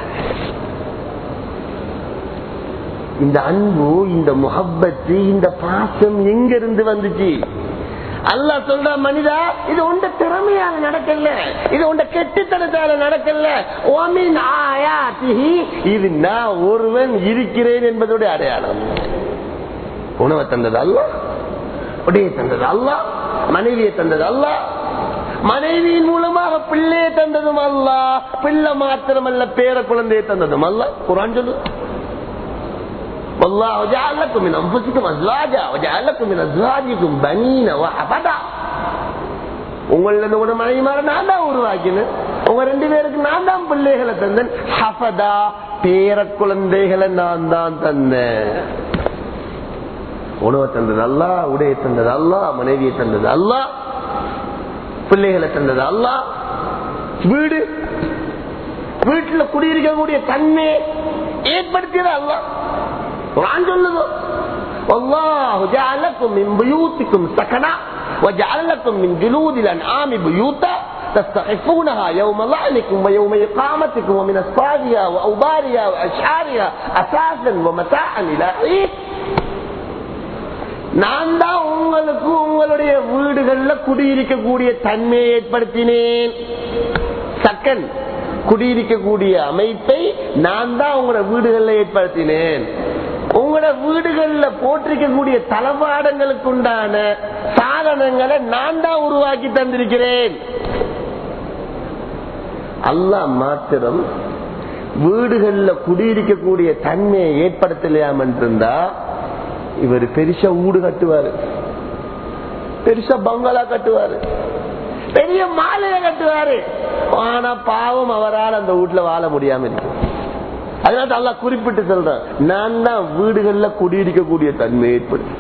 இந்த அன்பு இந்த முகப்பத்து இந்த பாசம் எங்க இருந்து வந்துச்சு அல்லாஹ் சொல்ற மனிதா இது உண்ட திறமையால நடக்கல இது உண்ட கெட்டுத்தனத்தால நடக்கல ஓமின் ஆயாத்திஹி இது நான் ஒருவன் இருக்கிறேன் என்பதுடைய அடையாளம் உணவை தந்தது அல்ல உடையை தந்தது அல்ல மனைவியை தந்தது அல்ல மனைவியின் மூலமாக பிள்ளையை தந்ததும் அல்ல பிள்ளை மாத்திரமல்ல பேர குழந்தையை தந்ததும் அல்ல குரான் சொல்லு والله جعل لكم من انفسكم ازواجا وجعل لكم من ازواجكم بنين وحفدا உங்கள இருந்து கூட மனைவிமார நான் தான் உருவாக்கினேன் உங்க ரெண்டு பேருக்கு நான் தான் பிள்ளைகளை தந்தேன் ஹஃபதா பேர குழந்தைகளை நான் தான் தந்தேன் உணவை தந்தது அல்ல உடையை தந்தது அல்ல மனைவியை தந்தது அல்ல பிள்ளைகளை தந்தது அல்ல வீடு வீட்டுல குடியிருக்கக்கூடிய தன்மையை ஏற்படுத்தியது அல்ல குரான் சொல்லுது والله جعل لكم من بيوتكم سكنا وجعل لكم من جلود الانعام بيوتا تستخفونها يوم ظعنكم ويوم اقامتكم ومن اصفادها واوبارها واشعارها اساسا ومتاعا الى حين நான் தான் உங்களுக்கு உங்களுடைய வீடுகள்ல குடியிருக்கக்கூடிய தன்மையை ஏற்படுத்தினேன் சக்கன் குடியிருக்கக்கூடிய அமைப்பை நான் தான் உங்களோட வீடுகள்ல ஏற்படுத்தினேன் உங்களோட வீடுகள்ல போட்டிருக்கக்கூடிய தளபாடங்களுக்கு உண்டான சாதனங்களை நான் தான் உருவாக்கி தந்திருக்கிறேன் அல்லா மாத்திரம் வீடுகள்ல குடியிருக்கக்கூடிய தன்மையை ஏற்படுத்தலையாம இருந்தா இவர் பெருசா வீடு கட்டுவாரு பெருசா பங்களா கட்டுவாரு பெரிய மாலையை கட்டுவாரு ஆனா பாவம் அவரால் அந்த வீட்டுல வாழ முடியாம இருக்கு அதனால அல்லா குறிப்பிட்டு சொல்றேன் நான் தான் வீடுகள்ல குடியிருக்கக்கூடிய தன்மை ஏற்படும்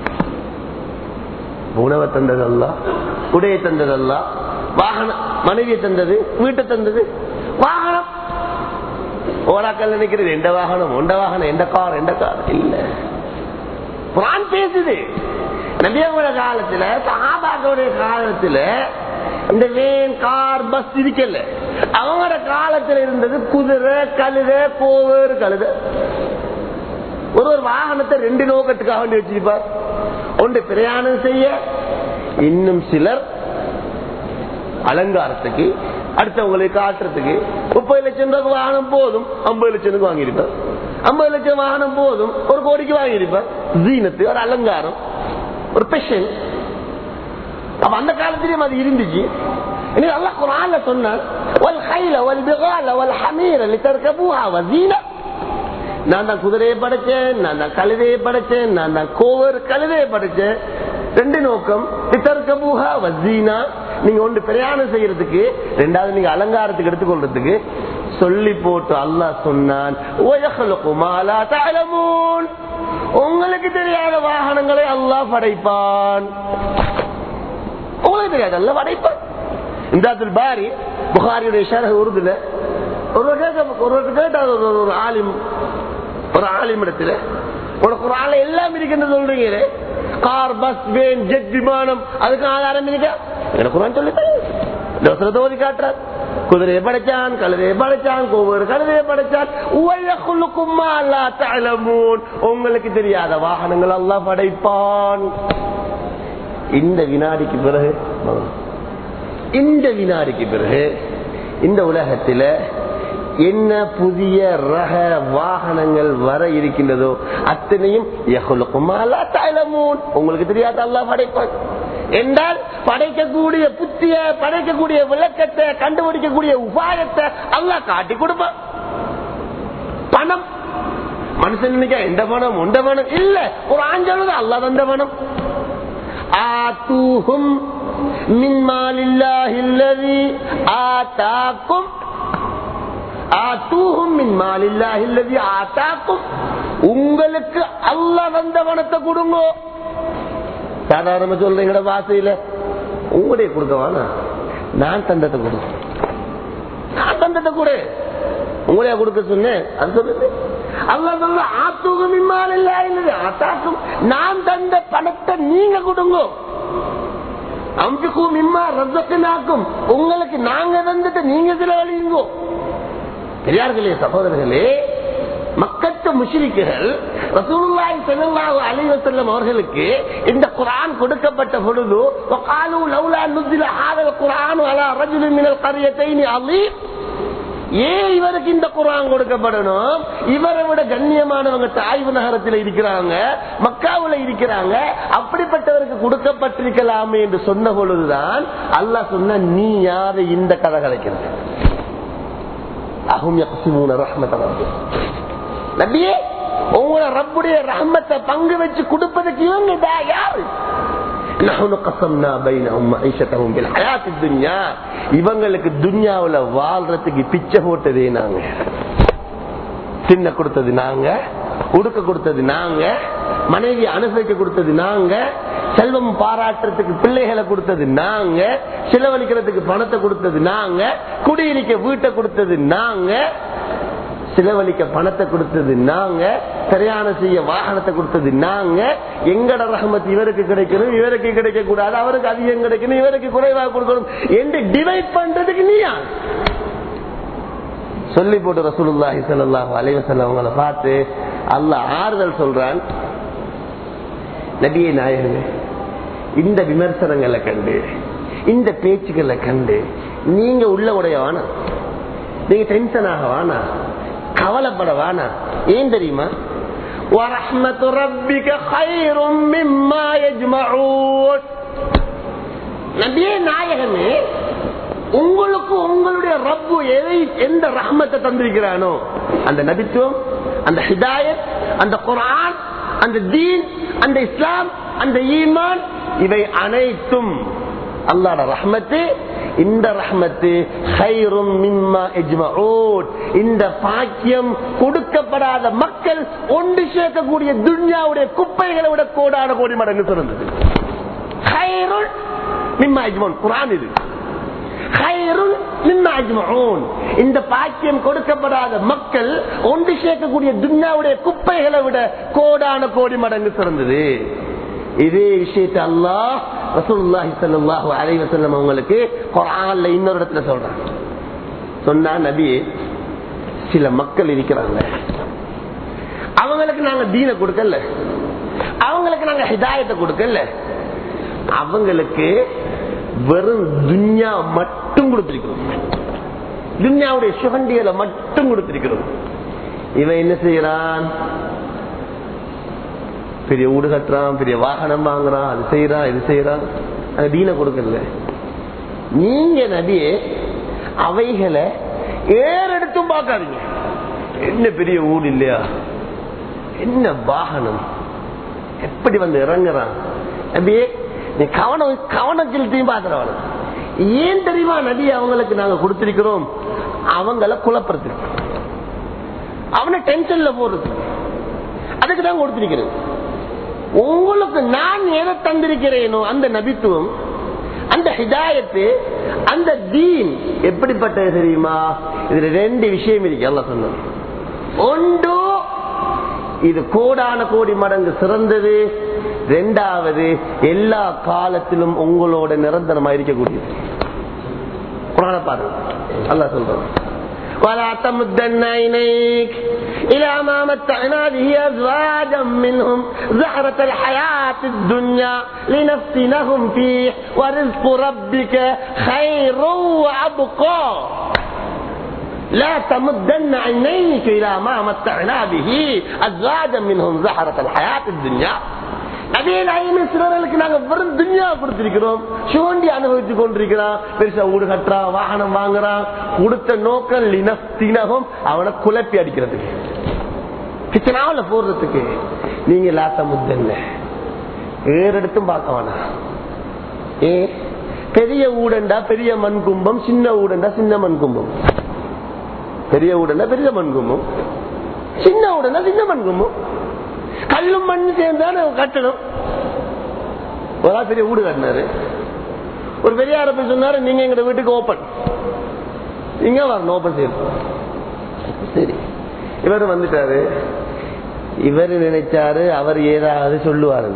உணவை தந்ததல்ல உடையை தந்ததல்ல வாகனம் மனைவியை தந்தது வீட்டை தந்தது வாகனம் ஓடாக்கல் நினைக்கிறது எந்த வாகனம் உண்ட வாகனம் எந்த கார் எந்த கார் இல்ல குரான் பேசுது நபியவங்கள காலத்துல சஹாபாக்களுடைய காலத்துல இந்த வேன் கார் பஸ் இருக்கல அவங்களோட காலத்துல இருந்தது குதிரை கழுத கோவர் கழுத ஒரு ஒரு வாகனத்தை ரெண்டு நோக்கத்துக்காக வேண்டி வச்சிருப்பார் ஒன்று பிரயாணம் செய்ய இன்னும் சிலர் அலங்காரத்துக்கு அடுத்தவங்களுக்கு காட்டுறதுக்கு முப்பது லட்சம் ரூபாய்க்கு வாகனம் போதும் ஐம்பது லட்சத்துக்கு வாங்கியிருப்பார் ஐம்பது லட்சம் வாகனம் போதும் ஒரு கோடிக்கு வாங்கியிருப்பார் ஜீனத்து ஒரு அலங்காரம் ஒரு பெஷன் அப்ப அந்த காலத்திலயும் அது இருந்துச்சு இன்னைக்கு அல்லா குரான்ல சொன்னான் நான் தான் குதிரையை படைச்சேன் நான் தான் கழுதையை படைச்சேன் நான் தான் கோவர் கழுதையை படைச்சேன் ரெண்டு நோக்கம் பித்தர்கபூஹா வசீனா நீங்க ஒன்று பிரயாணம் செய்யறதுக்கு ரெண்டாவது நீங்க அலங்காரத்துக்கு எடுத்துக்கொள்றதுக்கு சொல்லி போட்டு அல்லாஹ் சொன்னான் உங்களுக்கு தெரியாத வாகனங்களை அல்லாஹ் படைப்பான் உங்களுக்கு தெரியாது அல்ல படைப்பான் இந்த பாரி புகாரியுடைய ஷரக உருதுல ஒரு ஒரு கேட்டார் ஒரு ஆலிம் ஒரு ஆலிம் இடத்துல உனக்கு ஒரு ஆள் எல்லாம் இருக்கின்றது சொல்றீங்க கார் பஸ் வேன் ஜெட் விமானம் அதுக்கு ஆதாரம் இருக்கா எனக்கு சொல்லி தோதி காட்டுறார் குதிரையை படைச்சான் கழுதையை படைச்சான் ஒவ்வொரு கழுதையை படைச்சான் உங்களுக்கு தெரியாத வாகனங்கள் எல்லாம் படைப்பான் இந்த வினாடிக்கு பிறகு இந்த வினாடிக்கு பிறகு இந்த உலகத்தில என்ன புதிய ரக வாகனங்கள் வர இருக்கின்றதோ அத்தனையும் உங்களுக்கு தெரியாத அல்லா படைப்பான் என்றால் படைக்கக்கூடிய புத்திய படைக்கக்கூடிய விளக்கத்தை கண்டுபிடிக்கக்கூடிய உபாயத்தை அல்லா காட்டி கொடுப்பான் பணம் மனுஷன் நினைக்க எந்த பணம் உண்ட பணம் இல்ல ஒரு ஆஞ்சலும் அல்லா தந்த பணம் ஆத்தூஹும் மின் மாலில்லாஹில்லதி ஆத்தாக்கும் ஆத்தூஹும் மின் மாலில்லாஹில்லதி ஆத்தாக்கும் உங்களுக்கு அல்லா வந்த பணத்தை கொடுங்க சாதாரணமா சொல்றீங்கட வாசையில உங்களுடைய கொடுக்க வேணா நான் தந்தத்தை கொடு நான் தந்தத்தை கொடு உங்களையா கொடுக்க சொன்னேன் அது சொல்லுது அல்லா சொல்ல ஆத்தூகம் இம்மால் இல்ல இல்லது ஆத்தாக்கும் நான் தந்த பணத்தை நீங்க கொடுங்க அம்புக்கும் இம்மா ரத்தத்தினாக்கும் உங்களுக்கு நாங்க தந்துட்டு நீங்க செலவழிங்கோ பெரியார்களே சகோதரர்களே மக்கத்து முஷிரிக்குகள் ரசூலுல்லாஹி ஸல்லல்லாஹு அலைஹி வஸல்லம் அவர்களுக்கு இந்த குரான் கொடுக்கப்பட்ட பொழுது وقالوا لولا نزل هذا القرآن على رجل من القريتين عظيم ஏன் இவருக்கு இந்த குரான் கொடுக்கப்படணும் இவரை விட கண்ணியமானவங்க தாய்வு நகரத்தில் இருக்கிறாங்க மக்காவுல இருக்கிறாங்க அப்படிப்பட்டவருக்கு கொடுக்கப்பட்டிருக்கலாமே என்று சொன்ன பொழுதுதான் அல்லாஹ் சொன்ன நீ யாரு இந்த கதை கலைக்கிறது அஹும் யக்ஸிமூன ரஹ்மத ரப்பி நபியே உங்களோட ரப்புடைய ரஹ்மத்தை பங்கு வச்சு கொடுப்பதுக்கு இவங்க தா- யாரு நஹ்னு கஸம்னா பைனஹும் மஈஷத்தஹும் பில் ஹயாத்தித் துன்யா இவங்களுக்கு துன்யாவுல வாழ்றதுக்கு பிச்சை போட்டதே நாங்க தின்ன கொடுத்தது நாங்க உடுக்க கொடுத்தது நாங்க மனைவி அனுசரிக்க கொடுத்தது நாங்க செல்வம் பாராட்டுறதுக்கு பிள்ளைகளை கொடுத்தது நாங்க செலவழிக்கிறதுக்கு பணத்தை கொடுத்தது நாங்க குடியிருக்க வீட்டை கொடுத்தது நாங்க செலவழிக்க பணத்தை கொடுத்தது நாங்க பிரயாணம் செய்ய வாகனத்தை கொடுத்தது நாங்க எங்கட ரஹமத் இவருக்கு கிடைக்கணும் இவருக்கு கிடைக்க கூடாது அவருக்கு அதிகம் கிடைக்கணும் இவருக்கு குறைவாக கொடுக்கணும் என்று டிவைட் பண்றதுக்கு நீயா சொல்லி போட்டு ரசூலுல்லாஹி ஸல்லல்லாஹு அலைஹி வஸல்லம் அவங்கள பார்த்து அல்லாஹ் ஆறுதல் சொல்றான் நபியே நாயகமே இந்த விமர்சனங்களை கண்டு இந்த பேச்சுக்களை கண்டு நீங்க உள்ள உடைய வேணாம் நீங்க டென்ஷன் ஆக வேணாம் கவலைப்பட வேணாம் ஏன் தெரியுமா وَرَحْمَةُ رَبِّكَ خَيْرٌ مِمَّا يَجْمَعُونَ நபியே நாயகமே உங்களுக்கு உங்களுடைய ரப்பு எதை எந்த ரஹ்மத்தை தந்திருக்கிறானோ அந்த நபித்துவம் அந்த ஹிதாயத் அந்த குர்ஆன் அந்த தீன் அந்த இஸ்லாம் அந்த ஈமான் இவை அனைத்தும் அல்லாட ரஹ்மத்து இந்த ரஹ்மத்து ஹைரும் மிம்மா இஜ்மஊன் இந்த பாக்கியம் கொடுக்கப்படாத மக்கள் ஒன்று சேர்க்கக்கூடிய துன்யாவுடைய குப்பைகளை விட கோடான கோடி மடங்கு சிறந்தது ஹைருல் மிம்மா இஜ்மூன் குர்ஆன் இது ஹைருல் மிம்மா இஜ்மஊன் இந்த பாக்கியம் கொடுக்கப்படாத மக்கள் ஒன்று சேர்க்கக்கூடிய துன்யாவுடைய குப்பைகளை விட கோடான கோடி மடங்கு சிறந்தது இதே விஷயத்தை அல்லாஹ் ரசூலுல்லாஹி ஸல்லல்லாஹு அலைஹி வஸல்லம் அவங்களுக்கு குர்ஆன்ல இன்னொரு இடத்துல சொல்றாங்க சொன்னா நபி சில மக்கள் இருக்கிறாங்க அவங்களுக்கு நாங்க தீன கொடுக்கல அவங்களுக்கு நாங்க ஹிதாயத்தை கொடுக்கல அவங்களுக்கு வெறும் துன்யா மட்டும் கொடுத்திருக்கிறோம் துன்யாவுடைய சுகண்டியலை மட்டும் கொடுத்திருக்கிறோம் இவன் என்ன செய்யறான் பெரிய வீடு கட்டுறான் பெரிய வாகனம் வாங்குறான் அது செய்யறான் இது செய்யறான் அது தீன கொடுக்கல நீங்க நபியே அவைகளை ஏறெடுத்தும் பார்க்காதீங்க என்ன பெரிய ஊடு இல்லையா என்ன வாகனம் எப்படி வந்து இறங்குறான் நபியே நீ கவனம் கவனம் செலுத்தியும் பாக்குறவன ஏன் தெரியுமா நபி அவங்களுக்கு நாங்க கொடுத்திருக்கிறோம் அவங்கள குழப்பறதுக்கு அவனை டென்ஷன்ல போடுறது அதுக்கு தான் கொடுத்திருக்கிறேன் உங்களுக்கு நான் எதை தந்திருக்கிறேனோ அந்த நபித்துவம் அந்த ஹிதாயத்து அந்த தீன் எப்படிப்பட்டது தெரியுமா இதுல ரெண்டு விஷயம் இருக்கு எல்லாம் சொன்னது ஒன்று இது கோடான கோடி மடங்கு சிறந்தது ரெண்டாவது எல்லா காலத்திலும் உங்களோட நிரந்தரமா இருக்கக்கூடியது குரான பாருங்க அல்லா சொல்றோம் ولا تمدن عينيك إلى ما متعنا به أزواجا منهم زهرة الحياة الدنيا لنفتنهم فيه ورزق ربك خير وأبقى لا تمدن عينيك إلى ما متعنا به أزواجا منهم زهرة الحياة الدنيا சிலர்களுக்கு நாங்க வெறும் துன்யா கொடுத்திருக்கிறோம் சுவண்டி அனுபவித்துக் கொண்டிருக்கிறான் பெருசா வீடு கட்டுறான் வாகனம் வாங்குறான் கொடுத்த நோக்கம் லினஸ்தினகம் அவனை குழப்பி அடிக்கிறதுக்கு கிச்சனாவில போடுறதுக்கு நீங்க லாத்த முத்தல்ல ஏறெடுத்தும் பார்க்க வேணாம் ஏ பெரிய ஊடண்டா பெரிய மண் கும்பம் சின்ன ஊடண்டா சின்ன மண் கும்பம் பெரிய ஊடண்டா பெரிய மண் கும்பம் சின்ன ஊடண்டா சின்ன மண் கும்பம் கல்லும் மண்ணு சேர்ந்தான கட்டணும் ஒரு ஆள் பெரிய வீடு கட்டினாரு ஒரு பெரியார போய் சொன்னாரு நீங்க எங்க வீட்டுக்கு ஓப்பன் இங்க வரணும் ஓப்பன் செய்யணும் சரி இவர் வந்துட்டாரு இவர் நினைச்சாரு அவர் ஏதாவது சொல்லுவாரு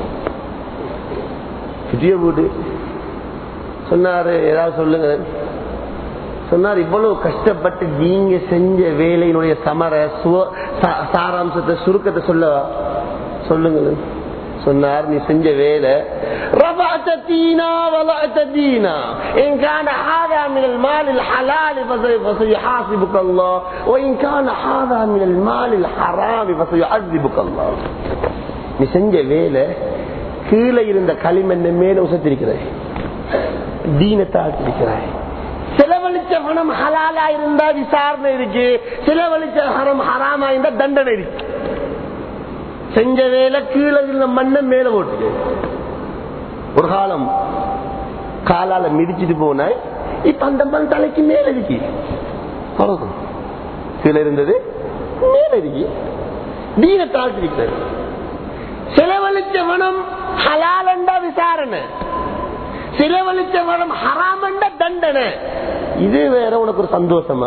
பெரிய வீடு சொன்னாரு ஏதாவது சொல்லுங்க சொன்னார் இவ்வளவு கஷ்டப்பட்டு நீங்க செஞ்ச வேலையினுடைய சமர சாராம்சத்தை சுருக்கத்தை சொல்ல சொல்லுங்க சொன்னார் நீ செஞ்ச வேலை رفعت دينا وضعت دينا إن كان هذا من المال الحلال فسيحاسبك الله وإن كان هذا من المال الحرام فسيعذبك الله நீ செஞ்ச வேலை கீழே இருந்த களிமண்ண மேல உசத்திருக்கிறாய் தீனத்தை ஆக்கிருக்கிறாய் செலவழிச்ச பணம் ஹலாலா இருந்தா விசாரணை இருக்கு செலவழிச்ச ஹரம் ஹராமா இருந்தா தண்டனை இருக்கு செஞ்ச வேலை கீழே இருந்த மண்ணை மேல போட்டு ஒரு காலம் காலால மிதிச்சிட்டு போனாய் இப்ப அந்த மண் தலைக்கு மேல இருக்கு அவ்வளவுதான். கீழே இருந்தது மேல இருக்கு தீன தாழ்த்திருக்கிறது செலவழிச்ச பணம் ஹலாலண்டா விசாரணை செலவழிச்ச பணம் ஹராமண்ட தண்டனை இது வேற உனக்கு ஒரு சந்தோஷமா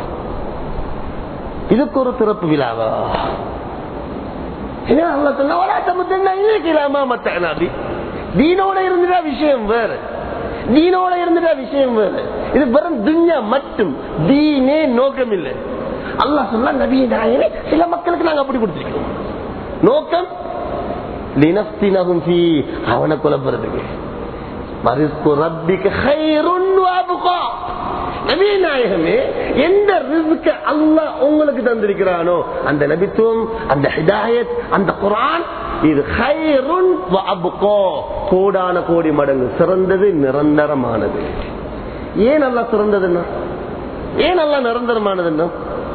இதுக்கு ஒரு திறப்பு விழாவா ஏன்னா அல்லாஹ் சொன்னா, "வலா தமுத்தன்ன இலைக்க இலாமா மத்தஅனா பி." தீனோட இருந்துட்டா விஷயம் வேற தீனோட இருந்துட்டா விஷயம் வேற இது வெறும் துன்யா மட்டும் தீனே நோக்கம் இல்லை அல்லாஹ் சொன்னா நபியை நாயனே சில மக்களுக்கு நாங்க அப்படி கொடுத்திருக்கோம் நோக்கம் லினஃப்தினஹும் ஃபீ அவனை குழப்பறதுக்கு மரிஸ்கு ரப்பிக்கு ஹைருன் வஅப்கா நபிய நாயகமே எந்த ரிஸ்க அல்லாஹ் உங்களுக்கு தந்திருக்கிறானோ அந்த நபித்துவம் அந்த ஹிதாயத் அந்த குர்ஆன் இது ஹைருன் வஅப்கா கோடான கோடி மடங்கு சிறந்தது நிரந்தரமானது ஏன் அல்லாஹ் சிறந்ததுன்னா ஏன் அல்லாஹ் நிரந்தரமானதுன்னா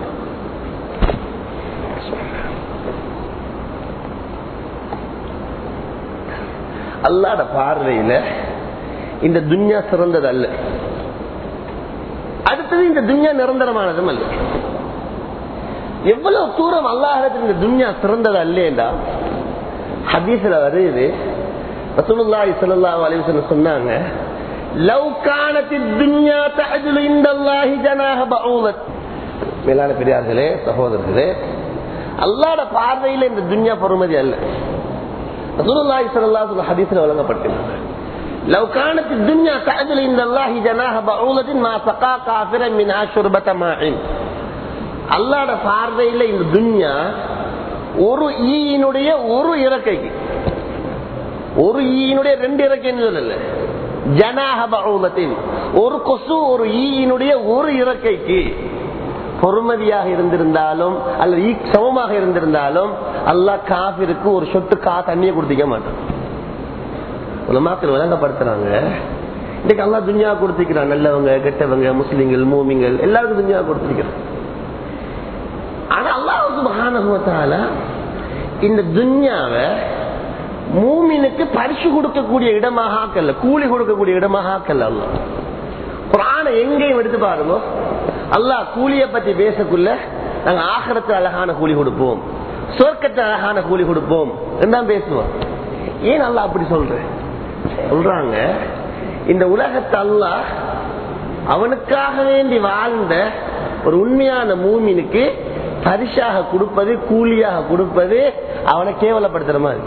அல்லாட பார்வையில இந்த துன்யா சிறந்தது அல்ல அடுத்தது இந்த துன்யா நிரந்தரமானதும் அல்ல எவ்வளவு தூரம் அல்லாஹிடத்தில் இந்த துன்யா சிறந்தது அல்லேண்டா ஹதீஸ்ல வருது ரசூலுல்லாஹி ஸல்லல்லாஹு அலைஹி வஸல்லம் சொன்னாங்க லவ் கானத் துன்யா தஅஜுலு இன்தல்லாஹி ஜனாஹ பஊதத் மேலான பெரியார்களே சகோதரர்களே அல்லாஹ்ட பார்வையில இந்த துன்யா பொறுமதி அல்ல ரசூலுல்லாஹி ஸல்லல்லாஹு அலைஹி வஸல்லம் ஹதீஸ்ல வழங்கப்பட்டிருக்கிறது لو كانت الدنيا تعدل عند الله جناح بعوضة ما سقى كافرا منها شربة ماء அல்லாட பார்வையில இந்த துன்யா ஒரு ஈயினுடைய ஒரு இறக்கைக்கு ஒரு ஈயினுடைய ரெண்டு இறக்கைன்னு சொல்லல ஜனாக பௌலத்தின் ஒரு கொசு ஒரு ஈயினுடைய ஒரு இறக்கைக்கு பொறுமதியாக இருந்திருந்தாலும் அல்லது ஈ சமமாக இருந்திருந்தாலும் அல்லாஹ் காபிற்கு ஒரு சொட்டு கா தண்ணியை கொடுத்திக்க மாட்டான் உலமாக்கள் விளங்கப்படுத்துறாங்க இன்னைக்கு அல்லா துன்யா கொடுத்திருக்கிறான் நல்லவங்க கெட்டவங்க முஸ்லிம்கள் மூமிங்கள் எல்லாருக்கும் துன்யா கொடுத்திருக்கிறான் ஆனா அல்லாஹால இந்த துன்யாவை மூமினுக்கு பரிசு கொடுக்கக்கூடிய இடமாக ஆக்கல்ல கூலி கொடுக்கக்கூடிய இடமாக ஆக்கல்ல அல்ல குரான எங்கேயும் எடுத்து பாருங்க அல்லாஹ் கூலிய பத்தி பேசக்குள்ள நாங்க ஆகரத்து அழகான கூலி கொடுப்போம் சொர்க்கத்தை அழகான கூலி கொடுப்போம் தான் பேசுவோம் ஏன் அல்லா அப்படி சொல்ற சொல்றாங்க இந்த உலகத்தை அல்லாஹ் அவனுக்காக வேண்டி வாழ்ந்த ஒரு உண்மையான மூமினுக்கு பரிசாக கொடுப்பது கூலியாக கொடுப்பது அவனை கேவலப்படுத்துற மாதிரி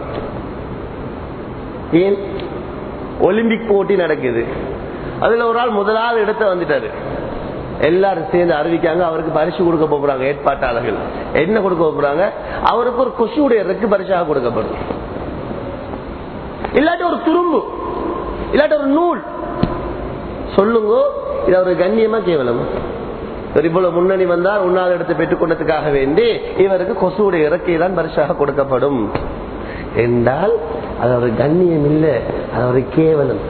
ஏன் ஒலிம்பிக் போட்டி நடக்குது அதுல ஒரு ஆள் முதலாவது இடத்த வந்துட்டாரு எல்லாரும் சேர்ந்து அறிவிக்காங்க அவருக்கு பரிசு கொடுக்க போறாங்க ஏற்பாட்டாளர்கள் என்ன கொடுக்க போறாங்க அவருக்கு ஒரு கொசுடைய ரெக்கு பரிசாக கொடுக்கப்படும் இல்லாட்டி ஒரு துரும்பு இல்லாட்டி ஒரு நூல் சொல்லுங்க இது ஒரு கண்ணியமா கேவலமா இவர் இவ்வளவு முன்னணி வந்தால் உன்னாத இடத்தை பெற்றுக் கொண்டதுக்காக வேண்டி இவருக்கு கொசுடைய இறக்கை தான் பரிசாக கொடுக்கப்படும் என்றால் அது ஒரு கண்ணியம் இல்லை அது ஒரு கேவலம்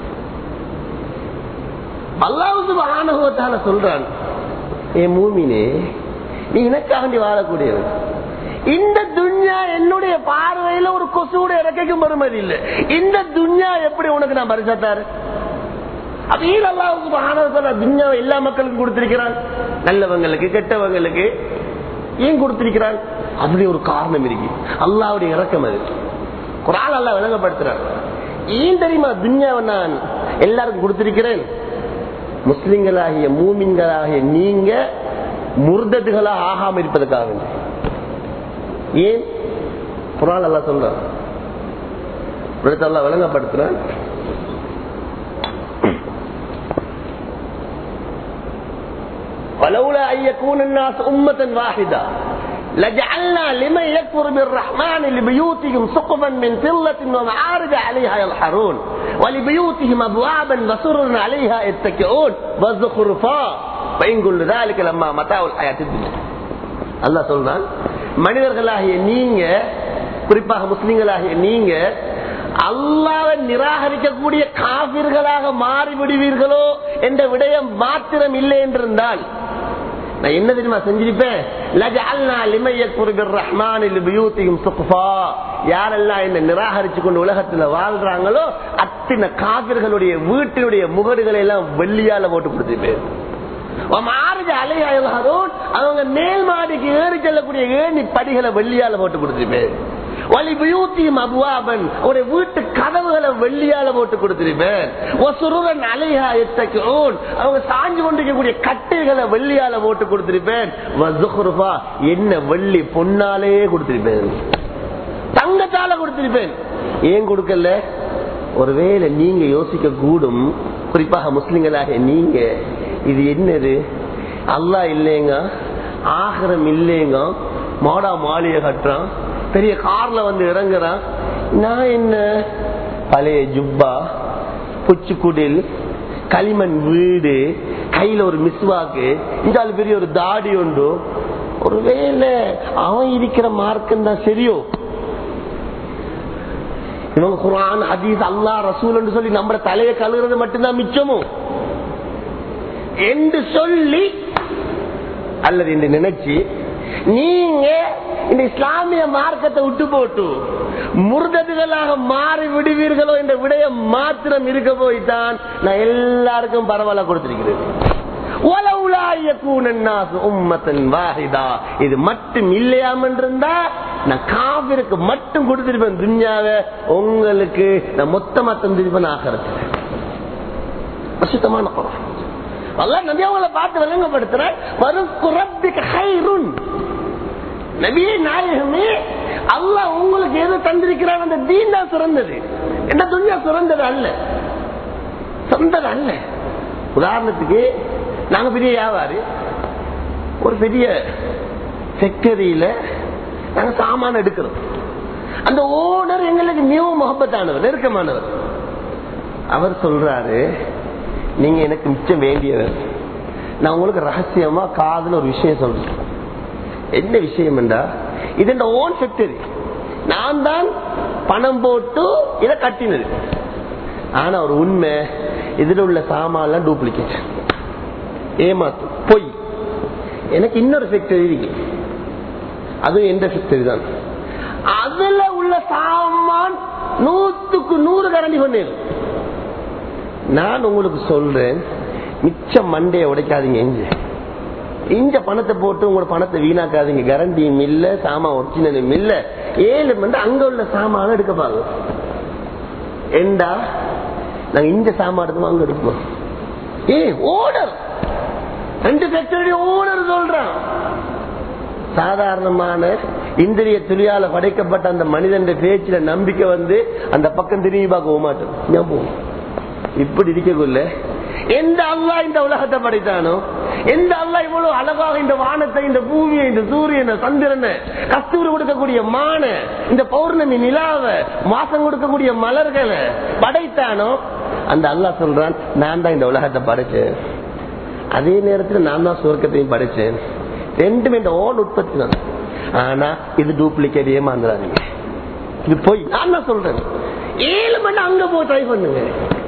அல்லாவுக்கு ஆணவத்தால சொல்றான் ஏ மூமினே நீ எனக்காண்டி வாழக்கூடியவன் இந்த துன்யா என்னுடைய பார்வையில ஒரு கொசுடைய இறக்கைக்கும் பெருமதி இல்லை இந்த துன்யா எப்படி உனக்கு நான் பரிசாத்தாரு அதையும் அல்லாவுக்கு மகானவத்தால துன்யாவை எல்லா மக்களுக்கும் கொடுத்திருக்கிறான் நல்லவங்களுக்கு கெட்டவங்களுக்கு ஏன் கொடுத்திருக்கிறான் அப்படி ஒரு காரணம் இருக்கு அல்லாவுடைய இறக்கம் அது குரான் அல்லா விளங்கப்படுத்துறான் ஏன் தெரியுமா துன்யாவை நான் எல்லாருக்கும் கொடுத்திருக்கிறேன் முஸ்லிம்களாகிய மூமின்களாகிய நீங்க முர்தத்துகளா ஆகாம இருப்பதற்காக வேண்டி ஏன் குரான் அல்லா சொல்றான் விளங்கப்படுத்துறான் ولولا أن يكون الناس أمة واحدة لجعلنا لمن يكفر بالرحمن لبيوتهم سقفا من فضة ومعارج عليها يظهرون ولبيوتهم أبوابا وسرر عليها يتكئون وزخرفا فإن كل ذلك لما متاع الحياة الدنيا الله சொல்றான் மனிதர்களாகிய நீங்க குறிப்பாக முஸ்லிம்களாகிய நீங்க அல்லாவை நிராகரிக்கக்கூடிய காவிர்களாக மாறிவிடுவீர்களோ என்ற விடயம் மாத்திரம் இல்லை என்றிருந்தால் நான் என்ன தெரியுமா செஞ்சிருப்பேன் யாரெல்லாம் என்ன நிராகரிச்சு கொண்டு உலகத்துல வாழ்றாங்களோ அத்தனை காவிர்களுடைய வீட்டினுடைய முகடுகளை எல்லாம் வெள்ளியால போட்டு கொடுத்துருப்பேன் அவங்க மேல் மாடிக்கு ஏறி செல்லக்கூடிய ஏணி படிகளை வெள்ளியால போட்டு கொடுத்துருப்பேன் வலி பியூத்தியும் அபுவாபன் ஒரு வீட்டு கதவுகளை வெள்ளியால போட்டு கொடுத்திருப்பேன் ஒசுருடன் அலையா எத்தக்கோன் அவங்க சாஞ்சு கொண்டிருக்கக்கூடிய கட்டைகளை வெள்ளியால போட்டு கொடுத்திருப்பேன் வசுகுருபா என்ன வெள்ளி பொன்னாலே கொடுத்திருப்பேன் தங்கத்தால கொடுத்திருப்பேன் ஏன் கொடுக்கல ஒருவேளை நீங்க யோசிக்க கூடும் குறிப்பாக முஸ்லிம்களாக நீங்க இது என்னது அல்லா இல்லைங்க ஆகரம் இல்லைங்க மாடா மாளிகை கட்டுறான் பெரிய கார்ல வந்து இறங்குறான் நான் என்ன பழைய ஜுப்பா புச்சுக்குடில் களிமண் வீடு கையில ஒரு மிஸ்வாக்கு இந்த ஆள் பெரிய ஒரு தாடி உண்டு ஒருவேளை அவன் இருக்கிற மார்க்கம் தான் சரியோ இவங்க குரான் ஹதீஸ் அல்லா ரசூல் சொல்லி நம்ம தலையை கழுகுறது மட்டும்தான் மிச்சமோ என்று சொல்லி அல்லது என்று நினைச்சு நீங்க இந்த இஸ்லாமிய மார்க்கத்தை விட்டு போட்டு முருததுகளாக மாறி விடுவீர்களோ என்ற விடயம் மாத்திரம் இருக்க போய்தான் நான் எல்லாருக்கும் பரவாயில்ல கொடுத்திருக்கிறேன் இது மட்டும் இல்லையாம இருந்தா நான் காவிற்கு மட்டும் கொடுத்திருப்பேன் துன்யாவை உங்களுக்கு நான் மொத்தமா தந்திருப்பேன் ஆகிறது பிரசித்தமான குரம் அல்ல நபி அவங்களை பார்த்து விளங்கப்படுத்துறேன் நபியே நாயகமே அல்ல உங்களுக்கு எது தந்திருக்கிறான் அந்த தீன் தான் சிறந்தது என்ன துன்யா சிறந்தது அல்ல சொந்தது அல்ல உதாரணத்துக்கு நாங்க பெரிய வியாபாரி ஒரு பெரிய ஃபேக்டரியில நாங்க சாமான எடுக்கிறோம் அந்த ஓனர் எங்களுக்கு மிக முகப்பத்தானவர் நெருக்கமானவர் அவர் சொல்றாரு நீங்க எனக்கு மிச்சம் வேண்டியவர் நான் உங்களுக்கு ரகசியமா காதல ஒரு விஷயம் சொல்றேன் என்ன விஷயம் என்றா இது இந்த ஓன் ஃபேக்டரி நான் தான் பணம் போட்டு இதை கட்டினது ஆனா ஒரு உண்மை இதுல உள்ள சாமான்லாம் டூப்ளிகேட் ஏமாத்து பொய் எனக்கு இன்னொரு ஃபேக்டரி இருக்கு அதுவும் எந்த ஃபேக்டரி தான் அதுல உள்ள சாமான் நூத்துக்கு நூறு கரண்டி பண்ணேன் நான் உங்களுக்கு சொல்றேன் மிச்சம் மண்டைய உடைக்காதீங்க இஞ்ச இஞ்ச பணத்தை போட்டு உங்களோட பணத்தை வீணாக்காதீங்க கரண்டியும் இல்ல சாமான் ஒரிஜினலும் இல்ல ஏழு மணி அங்க உள்ள சாமான எடுக்க பாருங்க ஏண்டா நாங்க இந்த சாமான் எடுக்கணும் அங்க எடுப்போம் ஏ ஓனர் ரெண்டு ஃபேக்டரி ஓனர் சொல்றான் சாதாரணமான இந்திரிய துளியால படைக்கப்பட்ட அந்த மனிதன் பேச்சுல நம்பிக்கை வந்து அந்த பக்கம் திரும்பி பார்க்க மாட்டோம் இப்படி இருக்கக்குள்ள எந்த அல்லா இந்த உலகத்தை படைத்தானோ எந்த அல்லா இவ்வளவு அழகாக இந்த வானத்தை இந்த பூமியை இந்த சூரியனை சந்திரனை கஸ்தூரி கொடுக்கக்கூடிய மான இந்த பௌர்ணமி நிலாவ மாசம் கொடுக்கக்கூடிய மலர்களை படைத்தானோ அந்த அல்லா சொல்றான் நான் தான் இந்த உலகத்தை படைச்சேன் அதே நேரத்தில் நான் தான் சுவர்க்கத்தையும் படைச்சேன் ரெண்டுமே இந்த ஓன் உற்பத்தி தான் ஆனா இது டூப்ளிகேட் ஏமாந்துறாதீங்க இது போய் நான் தான் சொல்றேன் ஏழு மணி அங்க போய் ட்ரை பண்ணுங்க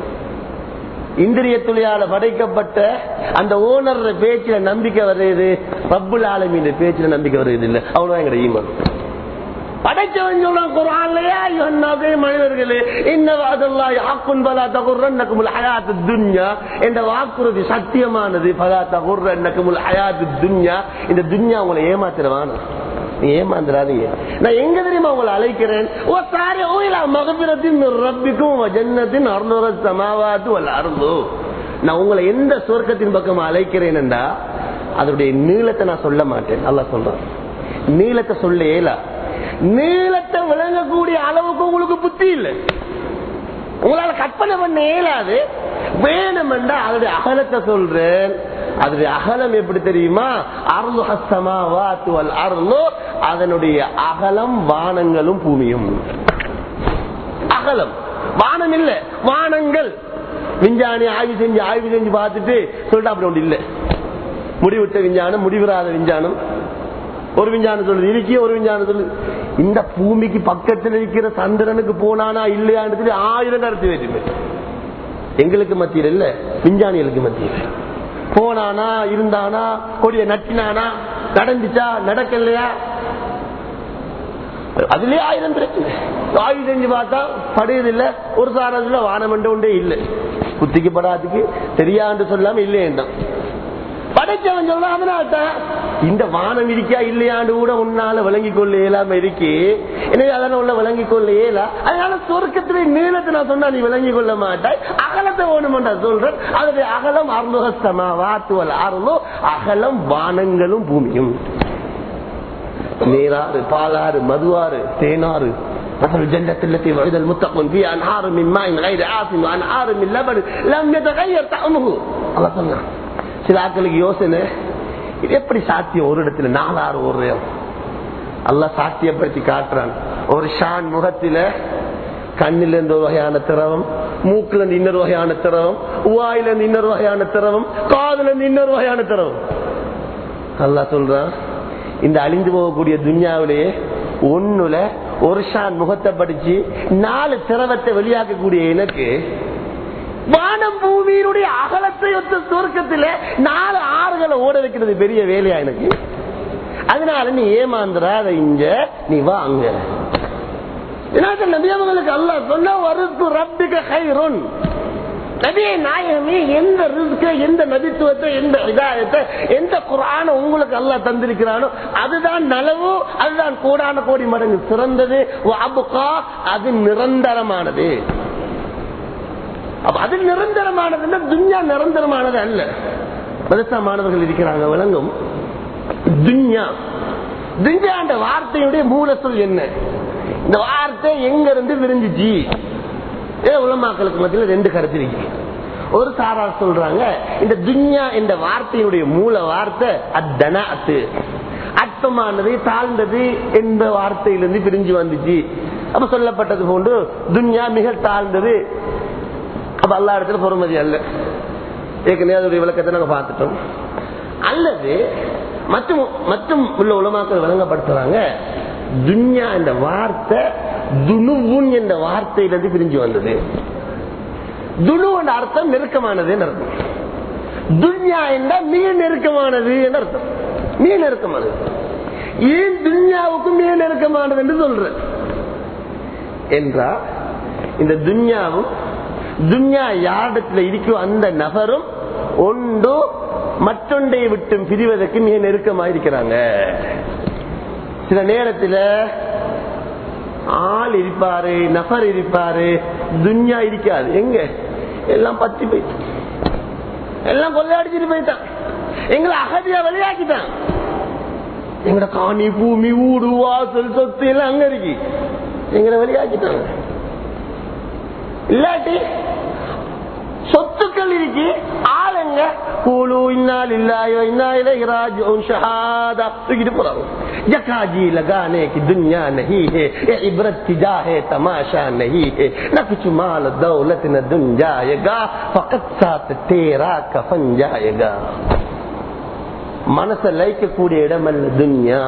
இந்திரிய துளியால படைக்கப்பட்ட அந்த ஓனர் பேச்சுல நம்பிக்கை வருது ரப்புல் ஆலமின் பேச்சுல நம்பிக்கை வருது இல்ல அவ்வளவுதான் எங்க ஈமன் படைச்சவன் சொல்றான் குரான்லயா யுஹன்னாகே மனிதர்களே இன்னவாதல்லா யாக்குன் பலா தகுர்ரன்னகுமுல் ஹயாத்து துன்யா என்ற வாக்குறுதி சத்தியமானது பலா தகுர்ரன்னகுமுல் ஹயாத்து துன்யா இந்த துன்யா உங்களை ஏமாத்திரவான நீ ஏமாந்துடாதீங்க நான் எங்க தெரியுமா உங்களை அழைக்கிறேன் ஓ சாரி ஓயிலா மகபிரத்தின் ரப்பிக்கும் ஜன்னத்தின் அறுநூறு சமாவாத்து வல்ல அருந்தோ நான் உங்களை எந்த சொர்க்கத்தின் பக்கம் அழைக்கிறேன் என்றா அதனுடைய நீளத்தை நான் சொல்ல மாட்டேன் அல்ல சொல்றேன் நீளத்தை சொல்ல இயலா நீளத்தை விளங்கக்கூடிய அளவுக்கு உங்களுக்கு புத்தி இல்லை உங்களால கற்பனை பண்ண இயலாது வேணுமென்றா அதனுடைய அகலத்தை சொல்றேன் அதனுடைய அகலம் எப்படி தெரியுமா அருள் ஹஸ்தமா வாத்துவல் அருளோ அதனுடைய அகலம் வானங்களும் பூமியும் அகலம் வானம் இல்ல வானங்கள் விஞ்ஞானி ஆய்வு செஞ்சு ஆய்வு செஞ்சு பார்த்துட்டு சொல்லிட்டு அப்படி ஒன்று இல்லை முடிவிட்ட விஞ்ஞானம் முடிவிராத விஞ்ஞானம் ஒரு விஞ்ஞானம் சொல்லுது இருக்கிய ஒரு விஞ்ஞானம் சொல்லுது இந்த பூமிக்கு பக்கத்தில் இருக்கிற சந்திரனுக்கு போனானா இல்லையான்னு சொல்லி ஆயிரம் கருத்து வேற்றுமை எங்களுக்கு மத்தியில் இல்ல விஞ்ஞானிகளுக்கு மத்தியில் போனானா இருந்தானா கொடிய நட்டினானா நடந்துச்சா நடக்கலையா அதுலயே ஆயிரம் பிரச்சனை ஆய்வு செஞ்சு பார்த்தா படுகிறது இல்ல ஒரு சாரத்துல வானம் ஒன்றே இல்லை குத்திக்கு படாதுக்கு தெரியாண்டு சொல்லாம இல்லையேண்டான் படைச்சவன் சொல்ல அதனால்தான் இந்த வானம் இருக்கா இல்லையாண்டு கூட உன்னால விளங்கி கொள்ள இயலாம இருக்கே எனவே அதனால உள்ள விளங்கி கொள்ள இயலா அதனால சொர்க்கத்திலே நீளத்தை நான் சொன்னா நீ விளங்கி கொள்ள மாட்டாய் அகலத்தை வேணுமென்றா சொல்றேன் அதனுடைய அகலம் அருளுகஸ்தமா வாத்துவல் அருளோ அகலம் வானங்களும் பூமியும் நீராறு பாலாறு மதுவாறு தேனாறு مثل الجنة التي وعد المتقون فيها أنهار من ماء غير آسن وأنهار من لبن لم يتغير طعمه الله சொன்னான் சில ஆட்களுக்கு யோசனை இது எப்படி சாத்தியம் ஒரு இடத்துல நாலாறு ஒரு அல்ல சாத்தியப்படுத்தி காட்டுறான் ஒரு ஷான் முகத்தில கண்ணில இருந்து ஒரு வகையான திரவம் மூக்குல இருந்து இன்னொரு வகையான திரவம் உவாயில இருந்து இன்னொரு வகையான திரவம் காதுல இருந்து இன்னொரு வகையான திரவம் அல்லா சொல்றான் இந்த அழிந்து போகக்கூடிய துன்யாவிலேயே ஒண்ணுல ஒரு ஷான் முகத்தை படிச்சு நாலு திரவத்தை வெளியாக்கக்கூடிய எனக்கு வானம் பூமியினுடைய அகலத்தை ஒத்த சுருக்கத்துல நாலு ஆறுகளை ஓட வைக்கிறது பெரிய வேலையா எனக்கு அதனால நீ ஏமாந்துறாத இங்க நீ வா அங்க நபியவங்களுக்கு அல்ல சொன்ன வருத்து ரப்பிக ஹைருன் நபியை நாயகமே எந்த ரிஸ்க எந்த நபித்துவத்தை எந்த இதாயத்தை எந்த குரான உங்களுக்கு அல்ல தந்திருக்கிறானோ அதுதான் நலவு அதுதான் கோடான கோடி மடங்கு சிறந்தது அபுகா அது நிரந்தரமானது அது நிரந்தரமானது துன்யா நிரந்தரமானது அல்ல பெருசா மாணவர்கள் இருக்கிறாங்க விளங்கும் துன்யா துன்யாண்ட வார்த்தையுடைய மூல சொல் என்ன இந்த வார்த்தை எங்க இருந்து விரிஞ்சிச்சு உலமாக்களுக்கு மத்தியில் ரெண்டு கருத்து இருக்கு ஒரு சாரார் சொல்றாங்க இந்த துன்யா என்ற வார்த்தையுடைய மூல வார்த்தை அத்தனாத்து அற்பமானது தாழ்ந்தது என்ற வார்த்தையிலிருந்து பிரிஞ்சு வந்துச்சு அப்ப சொல்லப்பட்டது போன்று துன்யா மிக தாழ்ந்தது அப்ப எல்லா இடத்துல பொறுமதி அல்ல ஏற்கனவே அதோடைய விளக்கத்தை நாங்க பார்த்துட்டோம் அல்லது மற்றும் மற்றும் உள்ள உலமாக்கள் விளங்கப்படுத்துறாங்க துன்யா என்ற வார்த்தை துணுவுன் என்ற வார்த்தையிலிருந்து பிரிஞ்சு வந்தது துணு என்ற அர்த்தம் நெருக்கமானது அர்த்தம் துன்யா என்ற மிக நெருக்கமானது என்று அர்த்தம் மிக நெருக்கமானது ஏன் துன்யாவுக்கும் மிக நெருக்கமானது என்று சொல்ற என்றா இந்த துன்யாவும் துன்யா யாரிடத்துல இருக்கோ அந்த நபரும் ஒன்று மற்றொன்றை விட்டு பிரிவதற்கு மிக நெருக்கமாக இருக்கிறாங்க சில நேரத்தில் ஆள் இருப்பாரு நபர் இருப்பாரு துன்யா இருக்காது எங்க எல்லாம் பத்தி போயிட்டு எல்லாம் கொள்ளையடிச்சிட்டு போயிட்டான் எங்களை அகதியா வெளியாக்கிட்டான் எங்கட காணி பூமி ஊடு வாசல் சொத்து எல்லாம் அங்க இருக்கு எங்களை வெளியாக்கிட்டாங்க இல்லாட்டி சொத்துக்கள் இருக்கு ஆளுங்க கூலு இன்னால் இல்லாயோ இன்னாயில இராஜும் ஷஹாதா தூக்கிட்டு போறாங்க जकाजी लगाने की दुनिया नहीं है ये इबरत की जा है तमाशा नहीं है न कुछ माल दौलत न दुन जाएगा फकत साथ तेरा कफन जाएगा மனச லைக்கக்கூடிய இடமல்ல துன்யா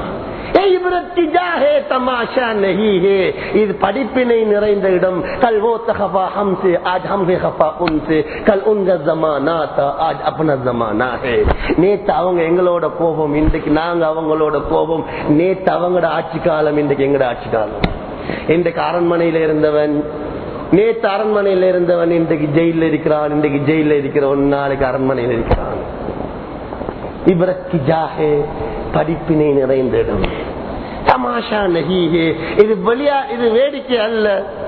தமாஷா நஹி ஹே இது படிப்பினை நிறைந்த இடம் கல் ஓ தகபா ஹம்சே ஆஜ் ஹம் ஹே ஹபா உன்சே கல் உங்க ஜமானா தா ஆஜ் அப்ன ஜமானா ஹே நேத்து அவங்க எங்களோட கோபம் இன்றைக்கு நாங்க அவங்களோட கோபம் நேத்து அவங்களோட ஆட்சி காலம் இன்றைக்கு எங்களோட ஆட்சி காலம் இன்றைக்கு அரண்மனையில இருந்தவன் நேத்து அரண்மனையில இருந்தவன் இன்றைக்கு ஜெயில இருக்கிறான் இன்றைக்கு ஜெயில இருக்கிறவன் நாளைக்கு அரண்மனையில் இருக்கிறான் இவரக்கு ஜாஹே படிப்பினை நிறைந்த இடம் தமாஷா நஹீஹே இது வெளியா இது வேடிக்கை அல்ல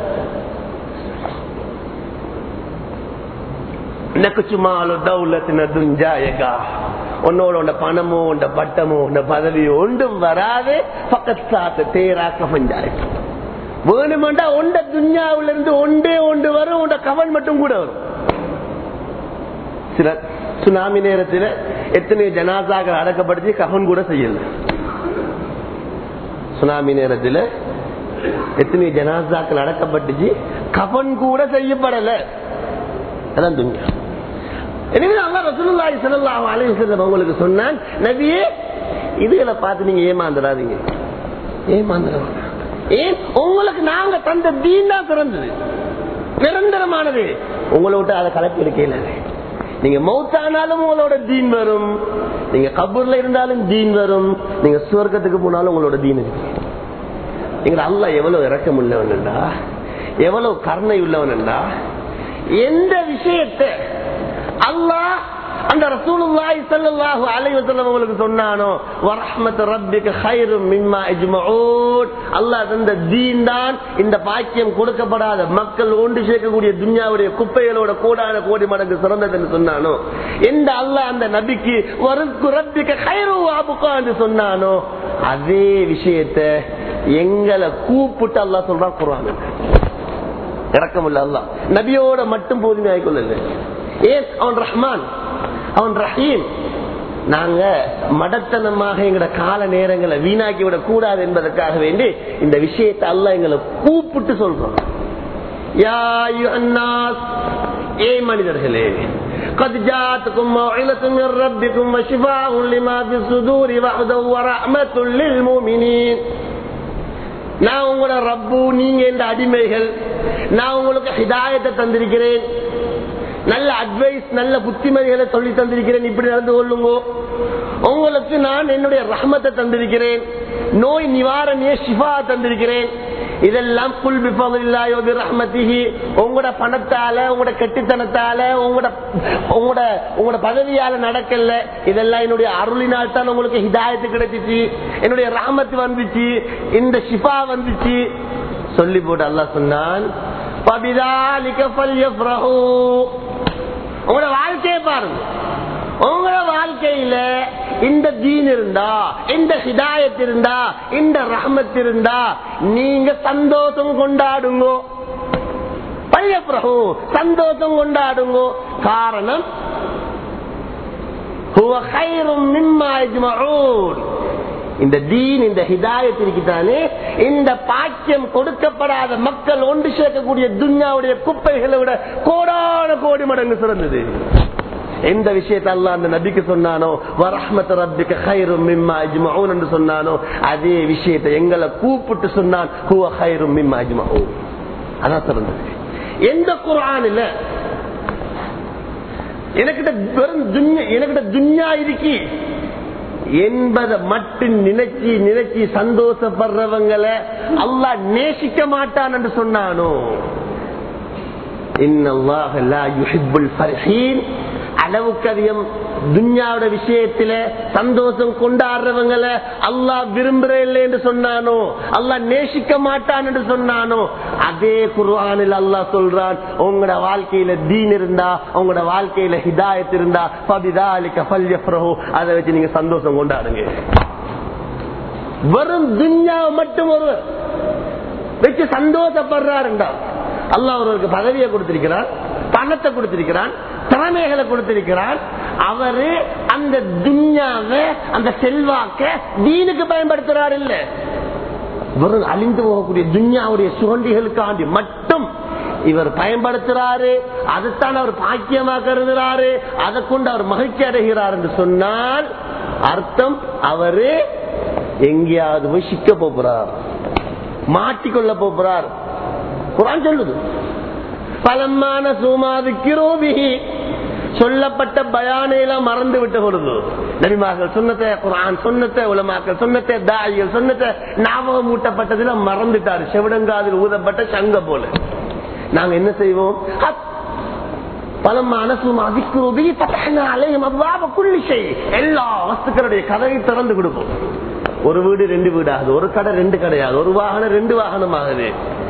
நக்குச்சுமாலோ தௌலத்தின துஞ்சாயகா உன்னோட உண்ட பணமோ உண்ட பட்டமோ உண்ட பதவியோ ஒன்றும் வராது பக்கத்தாத்த தேராக்க பஞ்சாயத்து வேணுமெண்டா உண்ட துன்யாவில இருந்து ஒன்றே ஒன்று வரும் உண்ட கவன் மட்டும் கூட வரும் சில சுனாமி நேரத்தில் எத்தனை ஜனாசாக்கள் அடக்கப்படுத்தி கவன் கூட செய்யல சுனாமி நேரத்தில் எத்தனை ஜனாசாக்கள் அடக்கப்பட்டுச்சு கபன் கூட செய்யப்படல அதான் துன்யா எனவே அல்லாஹ் ரசூலுல்லாஹி ஸல்லல்லாஹு அலைஹி வஸல்லம் உங்களுக்கு சொன்னான் நபியே இதுகளை பார்த்து நீங்க ஏமாந்துடாதீங்க ஏமாந்துடாதீங்க ஏன் உங்களுக்கு நாங்க தந்த தீன் தான் சிறந்தது நிரந்தரமானது உங்களை விட்டு அதை கலப்பி எடுக்கல நீங்க மௌத்தானாலும் உங்களோட தீன் வரும் நீங்க கபூர்ல இருந்தாலும் தீன் வரும் நீங்க சுவர்க்கத்துக்கு போனாலும் உங்களோட தீன் இருக்கு எங்களை அல்லா எவ்வளவு இறக்கம் உள்ளவன்டா எவ்வளவு கருணை உள்ளவன்டா எந்த விஷயத்தை அல்லாஹ் அந்த ரசூலுல்லாஹி ஸல்லல்லாஹு அலைஹி வஸல்லம் உங்களுக்கு சொன்னானோ வரஹ்மத் ரப்பிக கைரும் மிம்மா இஜ்மஊன் அல்லாஹ் தந்த தீன் தான் இந்த பாக்கியம் கொடுக்கப்படாத மக்கள் ஒன்று சேர்க்கக்கூடிய துன்யாவுடைய குப்பைகளோட கோடான கோடி மடங்கு சிறந்ததுன்னு சொன்னானோ எந்த அல்லாஹ் அந்த நபிக்கு வருக்கு ரப்பிக கைரு அபுகா என்று சொன்னானோ அதே விஷயத்தை எங்களை கூப்பிட்டு அல்லாஹ் சொல்றான் குர்ஆன் இறக்கமில்ல அல்லாஹ் நபியோட மட்டும் போதுமே ஆயிக்கொள்ளல ஏன் அவன் ரஹ்மான் அவன் ரஹீம் நாங்க மடத்தனமாக எங்கட கால நேரங்களை வீணாக்கி விடக் கூடாது என்பதற்காக வேண்டி இந்த விஷயத்தை அல்ல எங்களை கூப்பிட்டு சொல்றோம் யா அய்யுஹன்னாஸ், ஏ மனிதர்களே قد جاءتكم موعظة من ربكم وشفاء لما في الصدور وهدى ورحمة للمؤمنين நான் உங்களோட ரப்பு நீங்க இந்த அடிமைகள் நான் உங்களுக்கு ஹிதாயத்தை தந்திருக்கிறேன் நல்ல அட்வைஸ் நல்ல புத்திமதிகளை சொல்லி தந்திருக்கிறேன் இப்படி நடந்து கொள்ளுங்க உங்களுக்கு நான் என்னுடைய ரஹ்மத்தை தந்திருக்கிறேன் நோய் நிவாரணிய ஷிஃபா தந்திருக்கிறேன் இதெல்லாம் குல் பிஃபதில்லாஹி ரஹ்மத்திஹி உங்களோட பணத்தால உங்களோட கெட்டித்தனத்தால உங்களோட உங்களோட உங்களோட பதவியால நடக்கல இதெல்லாம் என்னுடைய அருளினால் தான் உங்களுக்கு ஹிதாயத்து கிடைச்சிச்சு என்னுடைய ரஹமத்து வந்துச்சு இந்த ஷிஃபா வந்துச்சு சொல்லி போட்டு அல்லாஹ் சொன்னான் فَبِذَلِكَ فَلْيَفْرَحُوا உங்களோட வாழ்க்கையை பாருங்க உங்களோட வாழ்க்கையில இந்த தீன் இருந்தா இந்த ஹிதாயத் இருந்தா இந்த ரஹமத் இருந்தா நீங்க சந்தோஷம் கொண்டாடுங்க பழைய பிரபு சந்தோஷம் கொண்டாடுங்க காரணம் هو خير مما يجمعون இந்த தீன் இந்த ஹிதாயத்திற்கு தானே இந்த பாக்கியம் கொடுக்கப்படாத மக்கள் ஒன்று சேர்க்கக்கூடிய துன்யாவுடைய குப்பைகளை விட கோடான கோடி மடங்கு சிறந்தது எந்த விஷயத்தை அல்லாஹ் அந்த நபிக்கு சொன்னானோ வரஹ்மத் ரப்பிக்க கைரும் மிம்மா அஜ்மஊன் என்று சொன்னானோ அதே விஷயத்தை எங்களை கூப்பிட்டு சொன்னான் ஹுவ கைரும் மிம்மா அஜ்மஊன் அதான் சிறந்தது எந்த குர்ஆனில் எனக்கிட்ட வெறும் துன்யா எனக்கிட்ட துன்யா இருக்கி என்பதை மட்டும் நினைச்சு நினைச்சு சந்தோஷப்படுறவங்களை அல்லாஹ் நேசிக்க மாட்டான் என்று சொன்னானோ இன்னல்லாஹ லா யுஹிப்புல் ஃபர்ஹீன் அளவுக்கு அதிகம் துன்யாவோட விஷயத்துல சந்தோஷம் கொண்டாடுறவங்களை அல்லாஹ் விரும்புற இல்லை என்று சொன்னானோ அல்லாஹ் நேசிக்க மாட்டான் என்று சொன்னானோ அதே குர்ஆனில் அல்லாஹ் சொல்றான் உங்களோட வாழ்க்கையில தீன் இருந்தா உங்களோட வாழ்க்கையில ஹிதாயத் இருந்தா ஃபபிதாலிக ஃபல்யஃப்ரஹு அதை வச்சு நீங்க சந்தோஷம் கொண்டாடுங்க வெறும் துன்யாவை மட்டும் ஒருவர் வச்சு சந்தோஷப்படுறாருண்டா அல்லாஹ் ஒருவருக்கு பதவியை கொடுத்திருக்கிறார் பணத்தை கொடுத்திருக்கிறான் திறமைகளை கொடுத்திருக்கிறான் அவரு அந்த துன்யாவை அந்த செல்வாக்க தீனுக்கு பயன்படுத்துறாரு இல்ல வெறும் அழிந்து போகக்கூடிய துன்யாவுடைய சுகண்டிகளுக்காண்டி மட்டும் இவர் பயன்படுத்துறாரு அதைத்தான் அவர் பாக்கியமா கருதுறாரு அதை கொண்டு அவர் மகிழ்ச்சி அடைகிறார் என்று சொன்னால் அர்த்தம் அவரு எங்கேயாவது போய் சிக்க போகிறார் மாட்டிக்கொள்ள போகிறார் குரான் சொல்லுது பலமான சூமாவிக்கிறோபிகி சொல்லப்பட்ட பயானையெல்லாம் மறந்து விட்ட பொழுது நபிமார்கள் சொன்னத்தை குரான் சொன்னத்தை உலமாக்கள் சொன்னத்தை தாயிகள் சொன்னத்தை ஞாபகம் ஊட்டப்பட்டதுல மறந்துட்டாரு செவிடங்காதில் ஊதப்பட்ட சங்க போல நாங்க என்ன செய்வோம் பலமான சுமாவிக்கிறோபி அலையும் அவ்வாப குள்ளிசை எல்லா வஸ்துக்களுடைய கதையை திறந்து கொடுப்போம் ஒரு வீடு ரெண்டு வீடு ஆகுது ஒரு கடை ரெண்டு கடையாது ஒரு வாகனம் ரெண்டு வாகனம் ஆகுது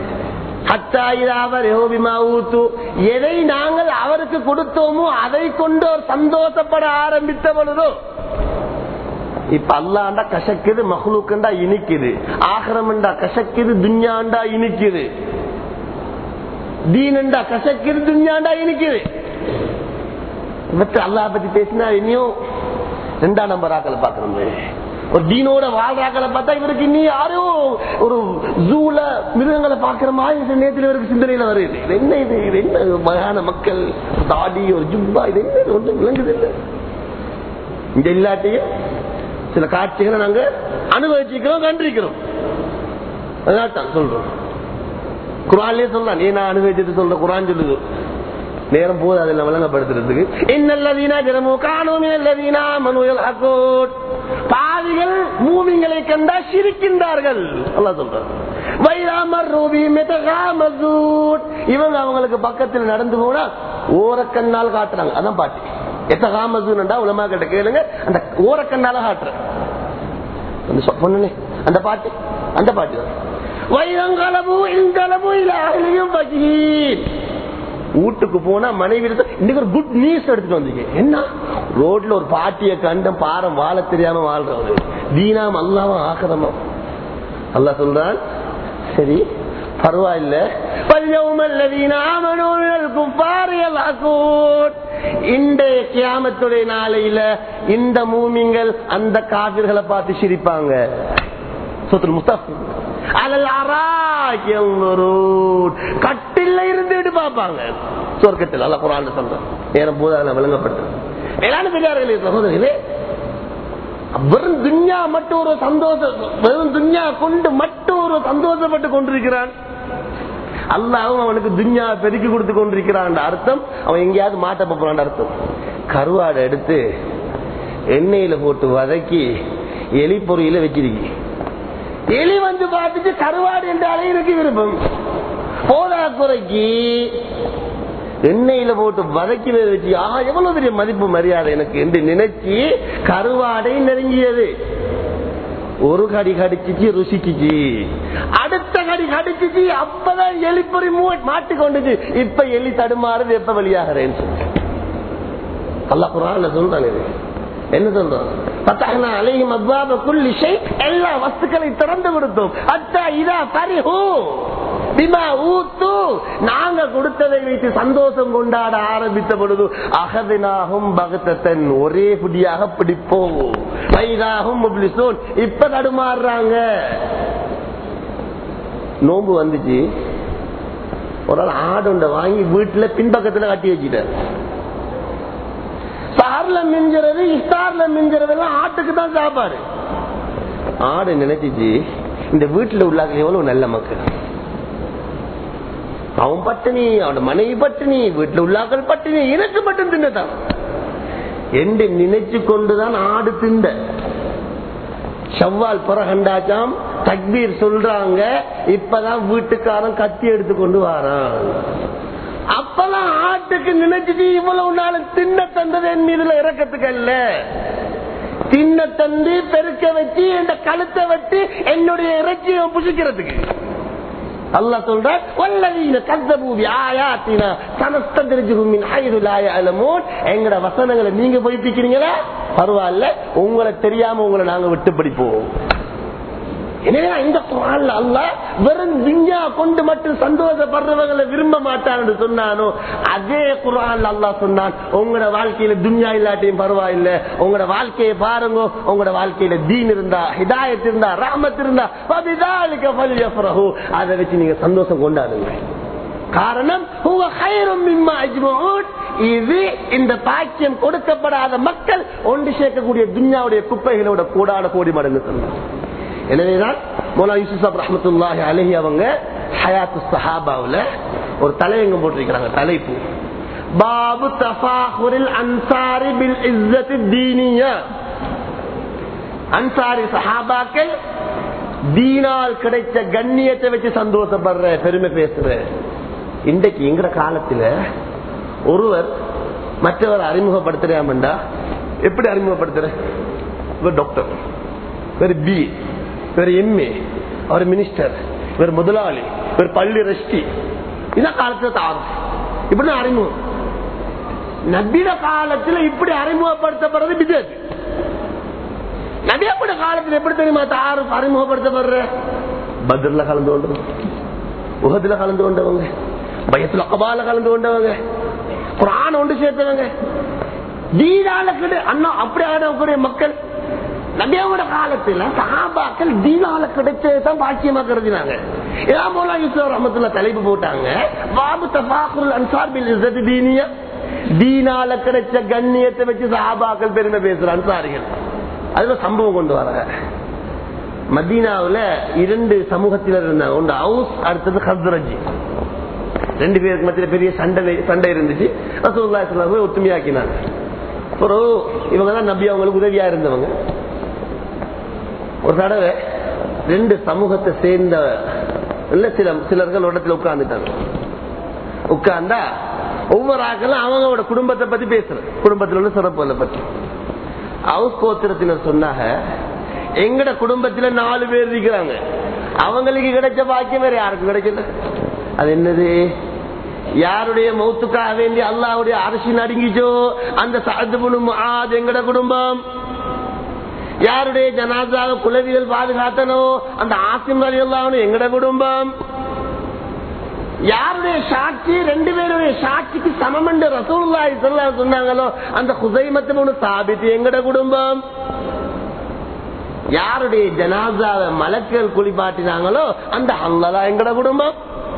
எதை நாங்கள் அவருக்கு கொடுத்தோமோ அதை கொண்டு அவர் சந்தோஷப்பட ஆரம்பித்த பொழுதோ இப்ப அல்லாண்டா கசக்குது மகளுக்குண்டா இனிக்குது ஆகரம்டா கசக்குது துன்யாண்டா இனிக்குது தீனண்டா கசக்குது துன்யாண்டா இனிக்குது இவற்றை அல்லா பத்தி பேசினா இனியும் ரெண்டாம் நம்பர் ஆக்களை பாக்கணும் ஒரு தீனோட வாழ்றாக்களை பார்த்தா இவருக்கு இன்னும் யாரோ ஒரு ஜூல மிருகங்களை பாக்குற மாதிரி இந்த நேரத்தில் இவருக்கு சிந்தனையில வருது இது என்ன இது இது என்ன வகையான மக்கள் தாடி ஒரு ஜுப்பா இது என்ன இது ஒன்றும் விளங்குது இல்லை இந்த இல்லாட்டையும் சில காட்சிகளை நாங்க அனுபவிச்சிருக்கிறோம் கண்டிருக்கிறோம் அதனால தான் சொல்றோம் குரான்லயே சொல்லலாம் நீ நான் அனுபவிச்சது சொல்ற குரான் சொல்லுது நேரம் போது அதில் விளங்கப்படுத்துறதுக்கு இன்னல்லதீனா ஜனமோ காணோமே அல்லதீனா மனுயல் அகோட் பாவிகள் மூமிங்களை கண்டா சிரிக்கின்றார்கள் அல்லாஹ் சொல்றார் வைராமர் ரூபி மெதகாமசூட் இவங்க அவங்களுக்கு பக்கத்தில் நடந்து போனா ஓரக்கண்ணால் காட்டுறாங்க அதான் பாட்டி எத்தகாமசூன்டா உலமா கிட்ட கேளுங்க அந்த ஓரக்கண்ணால காட்டுறேன் அந்த சொ- பொண்ணுனே, அந்த பாட்டு அந்த பாட்டு தான் வைரங்களவு இந்தளவு இலாகலையும் பகீர் வீட்டுக்கு போனா மனைவி எடுத்து, இன்னைக்கு ஒரு குட் நியூஸ் எடுத்துட்டு வந்தீங்க என்ன ரோட்ல ஒரு பாட்டிய கண்டம் பாரம் வாழ தெரியாம வாழ்றவரு தீனாம் அல்லாவும் ஆக்கிரமா அல்லாஹ் சொல்றான் சரி பரவாயில்ல فَالْيَوْمَ الَّذِينَ آمَنُوا مِنَ الْكُفَّارِ يَضْحَكُونَ. இன்றைய கியாமத்துடைய நாளையில இந்த மூமிங்கள் அந்த காவிர்களை பார்த்து சிரிப்பாங்க சூத்துல் முஸ்தபி. அலல் அராக் யன்ظுரூன். கட்டில்ல இருந்துட்டு பார்ப்பாங்க சொர்க்கத்தில் அல்ல குரான் சொல்றேன் நேரம் போது அதில் விளங்கப்பட்டது மேலான பெரியார்களே சகோதரிகளே வெறும் துன்யா மட்டும் ஒரு சந்தோஷம் வெறும் துன்யா கொண்டு மட்டும் ஒரு சந்தோஷப்பட்டு கொண்டிருக்கிறான் அல்லாவும் அவனுக்கு துன்யா பெருக்கி கொடுத்து கொண்டிருக்கிறான் அர்த்தம் அவன் எங்கேயாவது மாட்ட போறான் அர்த்தம் கருவாடை எடுத்து எண்ணெயில போட்டு வதக்கி எலி பொறியில வச்சிருக்கி எலி வந்து பார்த்துட்டு கருவாடு என்றாலே எனக்கு விருப்பம் போதா குறைக்கு எண்ணெயில போட்டு வதக்கி வச்சு ஆஹா எவ்வளவு பெரிய மதிப்பு மரியாதை எனக்கு என்று நினைச்சு கருவாடை நெருங்கியது ஒரு கடி கடிச்சிச்சு ருசிச்சிச்சு அடுத்த கடி கடிச்சிச்சு அப்பதான் எலிப்பொறி மாட்டி கொண்டுச்சு இப்ப எலி தடுமாறுது எப்ப வெளியாகிறேன்னு சொல்லி அல்லா குரான் சொல்றான் இது என்ன சொல்றோம் பத்தாகனா அலையும் அத்வாப குல்லி ஷை எல்லா வஸ்துக்களை திறந்து விடுத்தோம் அத்தா இதா பரிஹூ பிமா ஊத்து நாங்க கொடுத்ததை வைத்து சந்தோஷம் கொண்டாட ஆரம்பித்த பொழுது அகதினாகும் பகத்தன் ஒரே புடியாக பிடிப்போம் வைதாகும் முப்ளிசூன் இப்ப தடுமாறுறாங்க நோம்பு வந்துச்சு ஒரு நாள் ஆடுண்ட வாங்கி வீட்டுல பின்பக்கத்துல கட்டி வச்சுட்டார் சார்ல மிஞ்சுறது இஸ்தார்ல மிஞ்சுறது எல்லாம் ஆட்டுக்கு தான் சாப்பாடு ஆடு நினைச்சிச்சு இந்த வீட்டுல உள்ளாங்க எவ்வளவு நல்ல மக்கள் அவன் பட்டினி அவன் மனைவி பட்டினி வீட்டுல உள்ளாக்கள் பட்டினி எனக்கு மட்டும் தின்னதான் என்று நினைச்சு கொண்டுதான் ஆடு திண்ட செவ்வால் புறகண்டாச்சாம் தக்பீர் சொல்றாங்க இப்பதான் வீட்டுக்காரன் கத்தி எடுத்து கொண்டு வாரான் அப்பதான் ஆட்டுக்கு நினைச்சிட்டு இவ்வளவு நாள் தின்ன தந்தது என் மீதுல இறக்கத்துக்கு அல்ல தின்ன தந்து பெருக்க வச்சு என் கழுத்தை வச்சு என்னுடைய இறைச்சியை புசிக்கிறதுக்கு அல்லா சொல்ற வல்லவீன கத்தபூவி ஆயாத்தினா சனஸ்திருஜுமின் ஆயுதுலாய அலமோன் எங்கட வசனங்களை நீங்க பொய்ப்பிக்கிறீங்களா பரவாயில்ல உங்களை தெரியாம உங்களை நாங்க விட்டு படிப்போம் எனவே இந்த குரான்ல அல்ல வெறும் விஞ்ஞா கொண்டு மட்டும் சந்தோஷப்படுறவங்களை விரும்ப மாட்டான்னு சொன்னானோ அதே குரான்ல அல்லா சொன்னான் உங்களோட வாழ்க்கையில துன்யா இல்லாட்டியும் பரவாயில்ல உங்களோட வாழ்க்கையை பாருங்க உங்களோட வாழ்க்கையில தீன் இருந்தா ஹிதாயத் இருந்தா ராமத் இருந்தா அதை வச்சு நீங்க சந்தோஷம் கொண்டாடுங்க காரணம் உங்க கயிறும் இது இந்த பாக்கியம் கொடுக்கப்படாத மக்கள் ஒன்று சேர்க்கக்கூடிய துன்யாவுடைய குப்பைகளோட கூடான கோடி மடங்கு சொன்னார் எனவேதான் மோலா யூசுப் ரஹமத்துல்லாஹி அலஹி அவங்க ஹயாத்து சஹாபாவுல ஒரு தலையங்கம் போட்டிருக்கிறாங்க தலைப்பு பாபு தஃபாஹுரில் அன்சாரி பில் இஸ்ஸத்தி தீனிய அன்சாரி சஹாபாக்கள் தீனால் கிடைச்ச கண்ணியத்தை வச்சு சந்தோஷப்படுற பெருமை பேசுற இன்றைக்கு எங்கிற காலத்துல ஒருவர் மற்றவர் அறிமுகப்படுத்துறாமண்டா எப்படி அறிமுகப்படுத்துற இவர் டாக்டர் வேறு பி வேறு எம்ஏ அவர் மினிஸ்டர் வேறு முதலாளி வேறு பள்ளி ரெஸ்டி இதான் காலத்துல தாரும் இப்படி அறிமுகம் நபிட காலத்துல இப்படி அறிமுகப்படுத்தப்படுறது பிஜேபி நபியப்பட காலத்துல எப்படி தெரியுமா தாரு அறிமுகப்படுத்தப்படுற பத்ரில கலந்து கொண்டவங்க உகத்துல கலந்து கொண்டவங்க பயத்துல அபால கலந்து கொண்டவங்க குரான் ஒன்று சேர்த்தவங்க தீனால கிட்ட அண்ணா அப்படி ஆடக்கூடிய மக்கள் நபியாவோட காலத்துல சஹாபாக்கள் தீனால கிடைச்சதான் பாக்கியமா கருதினாங்க இதான் போல யூசுப் ரஹமத்துல தலைப்பு போட்டாங்க பாபு தபாக்குல் அன்சார் பில் இஸ்ஸத் தீனியா தீனால கிடைச்ச கண்ணியத்தை வச்சு சஹாபாக்கள் பெருமை பேசுற அன்சாரிகள் அதுல சம்பவம் கொண்டு வர மதீனாவுல இரண்டு சமூகத்தினர் இருந்தாங்க ஒன்று ஹவுஸ் அடுத்தது ஹஸ்ரஜி ரெண்டு பேருக்கு மத்தியில பெரிய சண்டை சண்டை இருந்துச்சு ரசூல்லா போய் ஒத்துமையாக்கினாங்க ஒரு இவங்க தான் நம்பி அவங்களுக்கு உதவியா இருந்தவங்க ஒரு தடவை ரெண்டு சமூகத்தை சேர்ந்த இல்ல சில சிலர்கள் ஒரு இடத்துல உட்கார்ந்துட்டாங்க உட்கார்ந்தா ஒவ்வொரு ஆக்களும் அவங்களோட குடும்பத்தை பத்தி பேசுறது குடும்பத்தில் உள்ள சிறப்புகளை பத்தி ஹவுஸ் கோத்திரத்தினர் சொன்னாங்க எங்கட குடும்பத்துல நாலு பேர் இருக்கிறாங்க அவங்களுக்கு கிடைச்ச பாக்கியம் வேற யாருக்கும் கிடைக்கல அது என்னது யாருடைய மௌத்துக்காக வேண்டி அல்லாவுடைய அரசு நடுங்கிச்சோ அந்த சாதுபுணும் அது எங்கட குடும்பம் யாருடைய ஜனாதாக குலவிகள் பாதுகாத்தனோ அந்த ஆசிம் அலி அல்லாவும் எங்கட குடும்பம் யாருடைய சாட்சி ரெண்டு பேருடைய சாட்சிக்கு சமம் என்று ரசூல்லாய் சொல்ல சொன்னாங்களோ அந்த குசைமத்து சாபித்து எங்கட குடும்பம் யாருடைய ஜனாதாவை மலக்குகள் குளிப்பாட்டினாங்களோ அந்த அல்லதா எங்கட குடும்பம்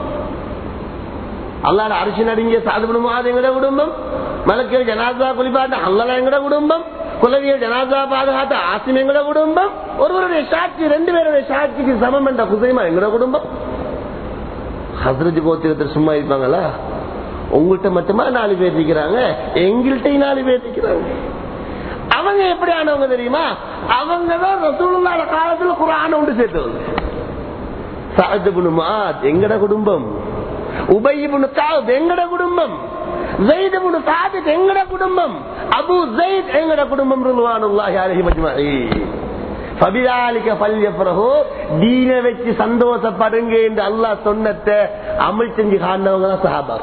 அல்லாட அரிசி நடுங்கிய சாதுபடுமா அது எங்கட குடும்பம் மலக்கியல் ஜனாதா குளிப்பாட்ட அல்லதா எங்கட குடும்பம் குலவியல் ஜனாதா பாதுகாத்த ஆசிம் எங்கட குடும்பம் ஒருவருடைய சாட்சி ரெண்டு பேருடைய சாட்சிக்கு சமம் என்ற குசைமா எங்கட குடும்பம் ஹசரத் கோத்திரத்தில் சும்மா இருப்பாங்களா உங்கள்கிட்ட மட்டுமா நாலு பேர் இருக்கிறாங்க எங்கள்கிட்ட நாலு பேர் இருக்கிறாங்க அவங்க எப்படி ஆனவங்க தெரியுமா அவங்க தான் ரசூலுல்லாட காலத்துல குரான உண்டு சேர்த்தவங்க சாதுபுனுமா எங்கட குடும்பம் உபயிபுனு காவ் எங்கட குடும்பம் ஜெயிதபுனு சாதித் எங்கட குடும்பம் அபு ஜெயித் எங்கட குடும்பம் ருல்வானுல்லாஹி அலைஹி மஜ்மஈ பபிதாலிக்க பல்யப்ரஹோ தீன வச்சு சந்தோஷப்படுங்க என்று அல்லாஹ் சொன்னத்தை அமல் செஞ்சு காணவங்க தான் சஹாபா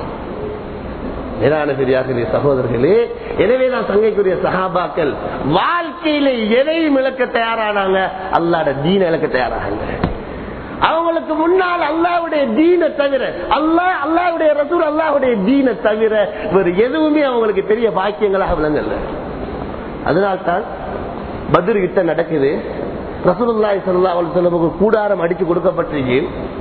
மேலான பெரியாசிரிய சகோதரர்களே எனவே நான் சங்கைக்குரிய சகாபாக்கள் வாழ்க்கையில எதையும் இழக்க தயாரானாங்க அல்லாட தீன இழக்க தயாரானாங்க அவங்களுக்கு முன்னால் அல்லாவுடைய தீனை தவிர அல்லா அல்லாவுடைய ரசூல் அல்லாவுடைய தீனை தவிர வேறு எதுவுமே அவங்களுக்கு பெரிய பாக்கியங்களாக விளங்கல அதனால்தான் பதில் யுத்தம் நடக்குது ரசூலுல்லாய் சல்லா அவர்களுக்கு கூடாரம் அடிச்சு கொடுக்கப்பட்டிருக்கு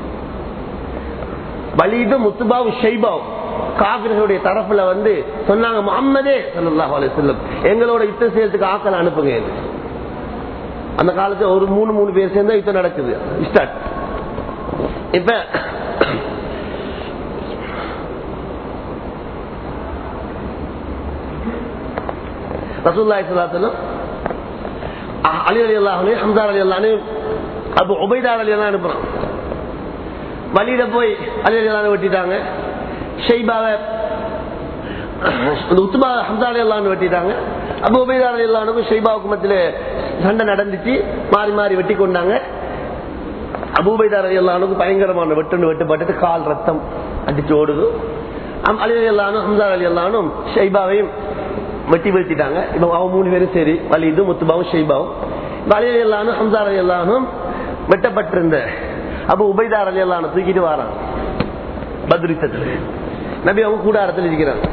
வலிது முத்துபாவு ஷைபாவும் காவிர்களுடைய தரப்புல வந்து சொன்னாங்க முகம்மதே சல்லாஹ் செல்லும் எங்களோட யுத்தம் செய்யறதுக்கு ஆக்கள் அனுப்புங்க அந்த காலத்துல ஒரு மூணு மூணு பேர் சேர்ந்தா யுத்தம் நடக்குது ஸ்டார்ட் இப்ப ரசூல்லாய் சல்லாத்தலும் அலி அலி அல்லாஹே ஹம்சார் அலி அல்லானு அபு உபைதார் அலி அல்லான்னு அனுப்புறான் வழியில போய் அலி அலி அல்லான்னு வெட்டிட்டாங்க ஷெய்பாவை உத்துபா ஹம்சா அலி அல்லான்னு வெட்டிட்டாங்க அபு உபைதார் அலி அல்லானுக்கும் ஷெய்பாவுக்கு மத்தியில சண்டை நடந்துச்சு மாறி மாறி வெட்டி கொண்டாங்க அபூபைதார் அலி அல்லானுக்கு பயங்கரமான வெட்டு வெட்டுப்பட்டு கால் ரத்தம் அடிச்சு ஓடுது அலி அலி அல்லானும் ஹம்சார் அலி அல்லானும் ஷெய்பாவையும் வெட்டி வீழ்த்திட்டாங்க இப்போ அவன் மூணு பேரும் சரி வலிது முத்துபாவும் ஷெய்பாவும் அலி அலி அல்லானும் ஹம்சார் அலி அல்லானும் வெட்டப்பட்டிருந்த அப்ப உபைதார் அலி அல்லான தூக்கிட்டு வரான் பத்ரித்தத்துல நபி அவங்க கூடாரத்தில் இருக்கிறாங்க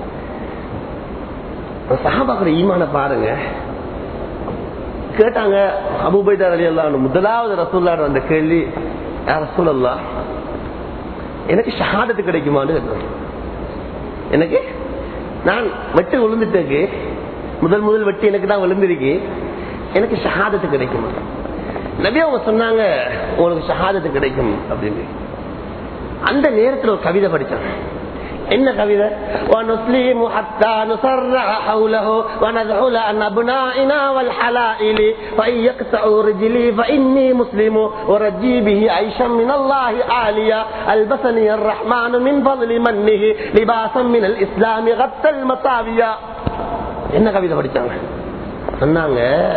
சஹாபாக்கிற ஈமான பாருங்க கேட்டாங்க அபுபைதார் அலி அல்லா முதலாவது ரசூல்லாட வந்த கேள்வி ரசூல் அல்லா எனக்கு ஷஹாதத்து கிடைக்குமான்னு கேட்டாங்க எனக்கு நான் வெட்டு விழுந்துட்டேக்கு முதல் முதல் வெட்டி எனக்கு தான் விழுந்திருக்கு எனக்கு ஷஹாதத்து கிடைக்குமா நபி அவங்க சொன்னாங்க உங்களுக்கு ஷஹாதத்து கிடைக்கும் அப்படின்னு அந்த நேரத்தில் ஒரு கவிதை படிச்சாங்க என்ன கவிதை ونسلم حتى نصرع حوله ونذعل عن أبنائنا والحلائل فإن يقطعوا رجلي فإني مسلم ورجي به عيشا من الله عاليا ألبسني الرحمن من فضل منه لباسا من الإسلام غطى المصابيا என்ன கவிதை படிச்சாங்க சொன்னாங்க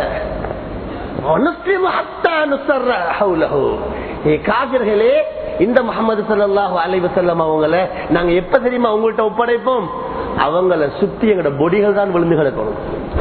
காவிர்களே இந்த முகமது சல்லாஹூ அலைவசல்லம் அவங்கள நாங்க எப்ப தெரியுமா அவங்கள்ட்ட ஒப்படைப்போம் அவங்கள சுத்தி எங்கட பொடிகள் தான் விழுந்து கிடக்கணும்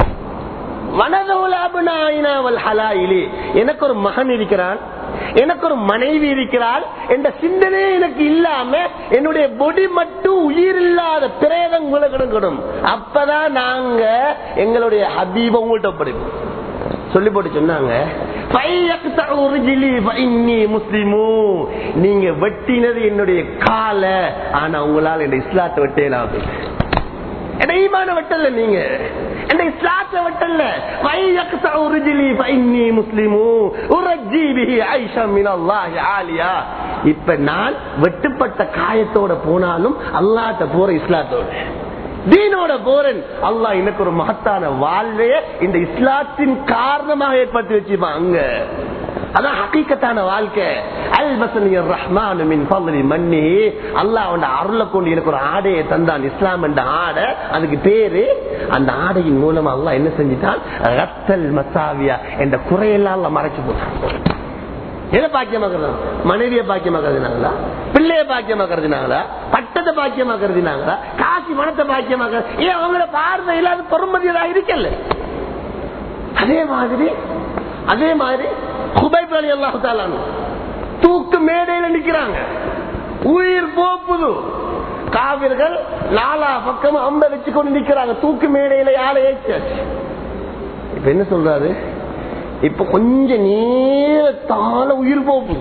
எனக்கு ஒரு மகன் இருக்கிறான் எனக்கு ஒரு மனைவி இருக்கிறாள் என்ற சிந்தனையே எனக்கு இல்லாம என்னுடைய பொடி மட்டும் உயிர் இல்லாத பிரேதங்களை கிடக்கணும் அப்பதான் நாங்க எங்களுடைய ஹபீப உங்கள்கிட்ட ஒப்படைப்போம் சொல்லி போட்டு சொன்னாங்க "ஃபையக்தஉ ரிஜ்லி ஃபஇன்னி முஸ்லிமு." நீங்க வெட்டினது என்னுடைய கால ஆனா உங்களால இந்த இஸ்லாத்தை வெட்டேலாது என்ன ஈமான வெட்டல நீங்க என்ன இஸ்லாத்தை வெட்டல "ஃபையக்தஉ ரிஜ்லி ஃபஇன்னி முஸ்லிமு உரஜ்ஜி பிஹி ஐஷா மினல்லாஹி ஆலியா." இப்ப நான் வெட்டுப்பட்ட காயத்தோட போனாலும் அல்லாஹ்ட்ட போற இஸ்லாத்தோட தீனோட போறன் அல்லாஹ் எனக்கு ஒரு மகத்தான வாழ்வைய இந்த இஸ்லாத்தின் காரணமாக ஏற்படுத்தி வச்சுப்பான் அங்க அதான் ஹக்கீக்கத்தான வாழ்க்கை அல் பசனியர் ரஹ்மான் மின் ஃபضل மன்னி அல்லாஹ் அவன் அருளை கொண்டு எனக்கு ஒரு ஆடையை தந்தான் இஸ்லாம் என்ற ஆடை அதுக்கு பேரு அந்த ஆடையின் மூலமா அல்லாஹ் என்ன செஞ்சிட்டான் ரத்தல் மசாவியா என்ற குறையெல்லாம் அல்லாஹ் மறைச்சு போட்டான் எதை பாக்கியமாக்குறது மனைவிய பாக்கியமாக்குறதுனாங்களா பிள்ளைய பாக்கியமாக்குறதுனாங்களா பட்டத்தை பாக்கியமாக்குறதுனாங்களா காசி மனத்தை பாக்கியமாக்குறது ஏன் அவங்கள பார்வை இல்லாத பொறுமதியதாக இருக்கல அதே மாதிரி அதே மாதிரி குபைப் அலி அல்லாஹு தூக்கு மேடையில நிக்கிறாங்க உயிர் போப்புது காவிர்கள் நாலா பக்கம் அம்ப வச்சு கொண்டு நிக்கிறாங்க தூக்கு மேடையில யாரை ஏச்சாச்சு இப்ப என்ன சொல்றாரு இப்ப கொஞ்ச நேரத்தால உயிர் போகுது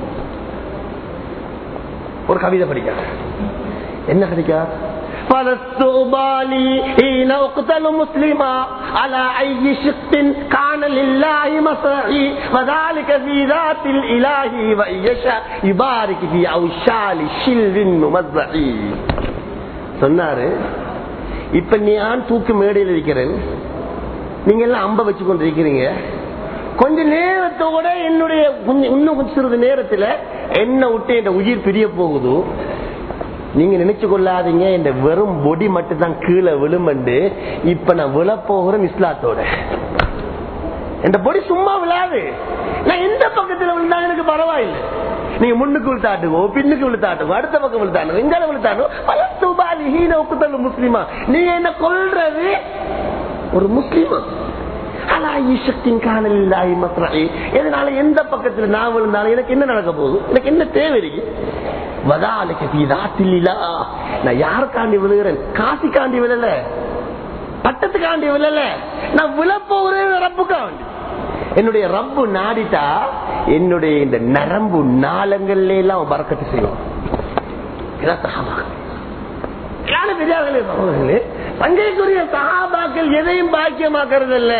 ஒரு கவிதை படிக்க என்ன கவிதைக்கா فلست أبالي حين أقتل مسلما على أي شق كان لله مصرعي وذلك في ذات الإله وإن يشاء يبارك في أوشال شلو ممزعي சொன்னாரு இப்ப நான் தூக்கு மேடையில் இருக்கிறேன் நீங்க எல்லாம் அம்ப வச்சு கொண்டு இருக்கிறீங்க கொஞ்ச நேரத்தோட என்னுடைய கொஞ்சம் இன்னும் கொஞ்சம் சிறிது நேரத்துல என்ன விட்டு என் உயிர் பிரிய போகுது நீங்க நினைச்சு கொள்ளாதீங்க இந்த வெறும் பொடி மட்டும் தான் கீழே விழுமண்டு இப்ப நான் விழப்போகிறேன் இஸ்லாத்தோட இந்த பொடி சும்மா விழாது நான் எந்த பக்கத்துல விழுந்தா எனக்கு பரவாயில்லை நீங்க முன்னுக்கு விழுத்தாட்டுக்கோ பின்னுக்கு விழுத்தாட்டுக்கோ அடுத்த பக்கம் விழுத்தாட்டுக்கோ இங்க விழுத்தாட்டோ பல சுபாலி ஹீன உக்குத்தல் முஸ்லிமா நீங்க என்ன கொல்றது ஒரு முஸ்லிமா எதனால எந்த பக்கத்துல நான் விழுந்தாலும் எனக்கு என்ன நடக்க போகுது எனக்கு என்ன தேவை இருக்கு நான் யாருக்காண்டி விழுகிறேன் காசிக்காண்டி விழல பட்டத்துக்காண்டி விழல நான் விழப்போகிறேன் ரப்புக்காண்டி என்னுடைய ரப்பு நாடிட்டா என்னுடைய இந்த நரம்பு நாளங்கள்ல எல்லாம் பறக்கத்து செய்வோம் பங்கைக்குரிய சகாபாக்கள் எதையும் பாக்கியமாக்குறது இல்ல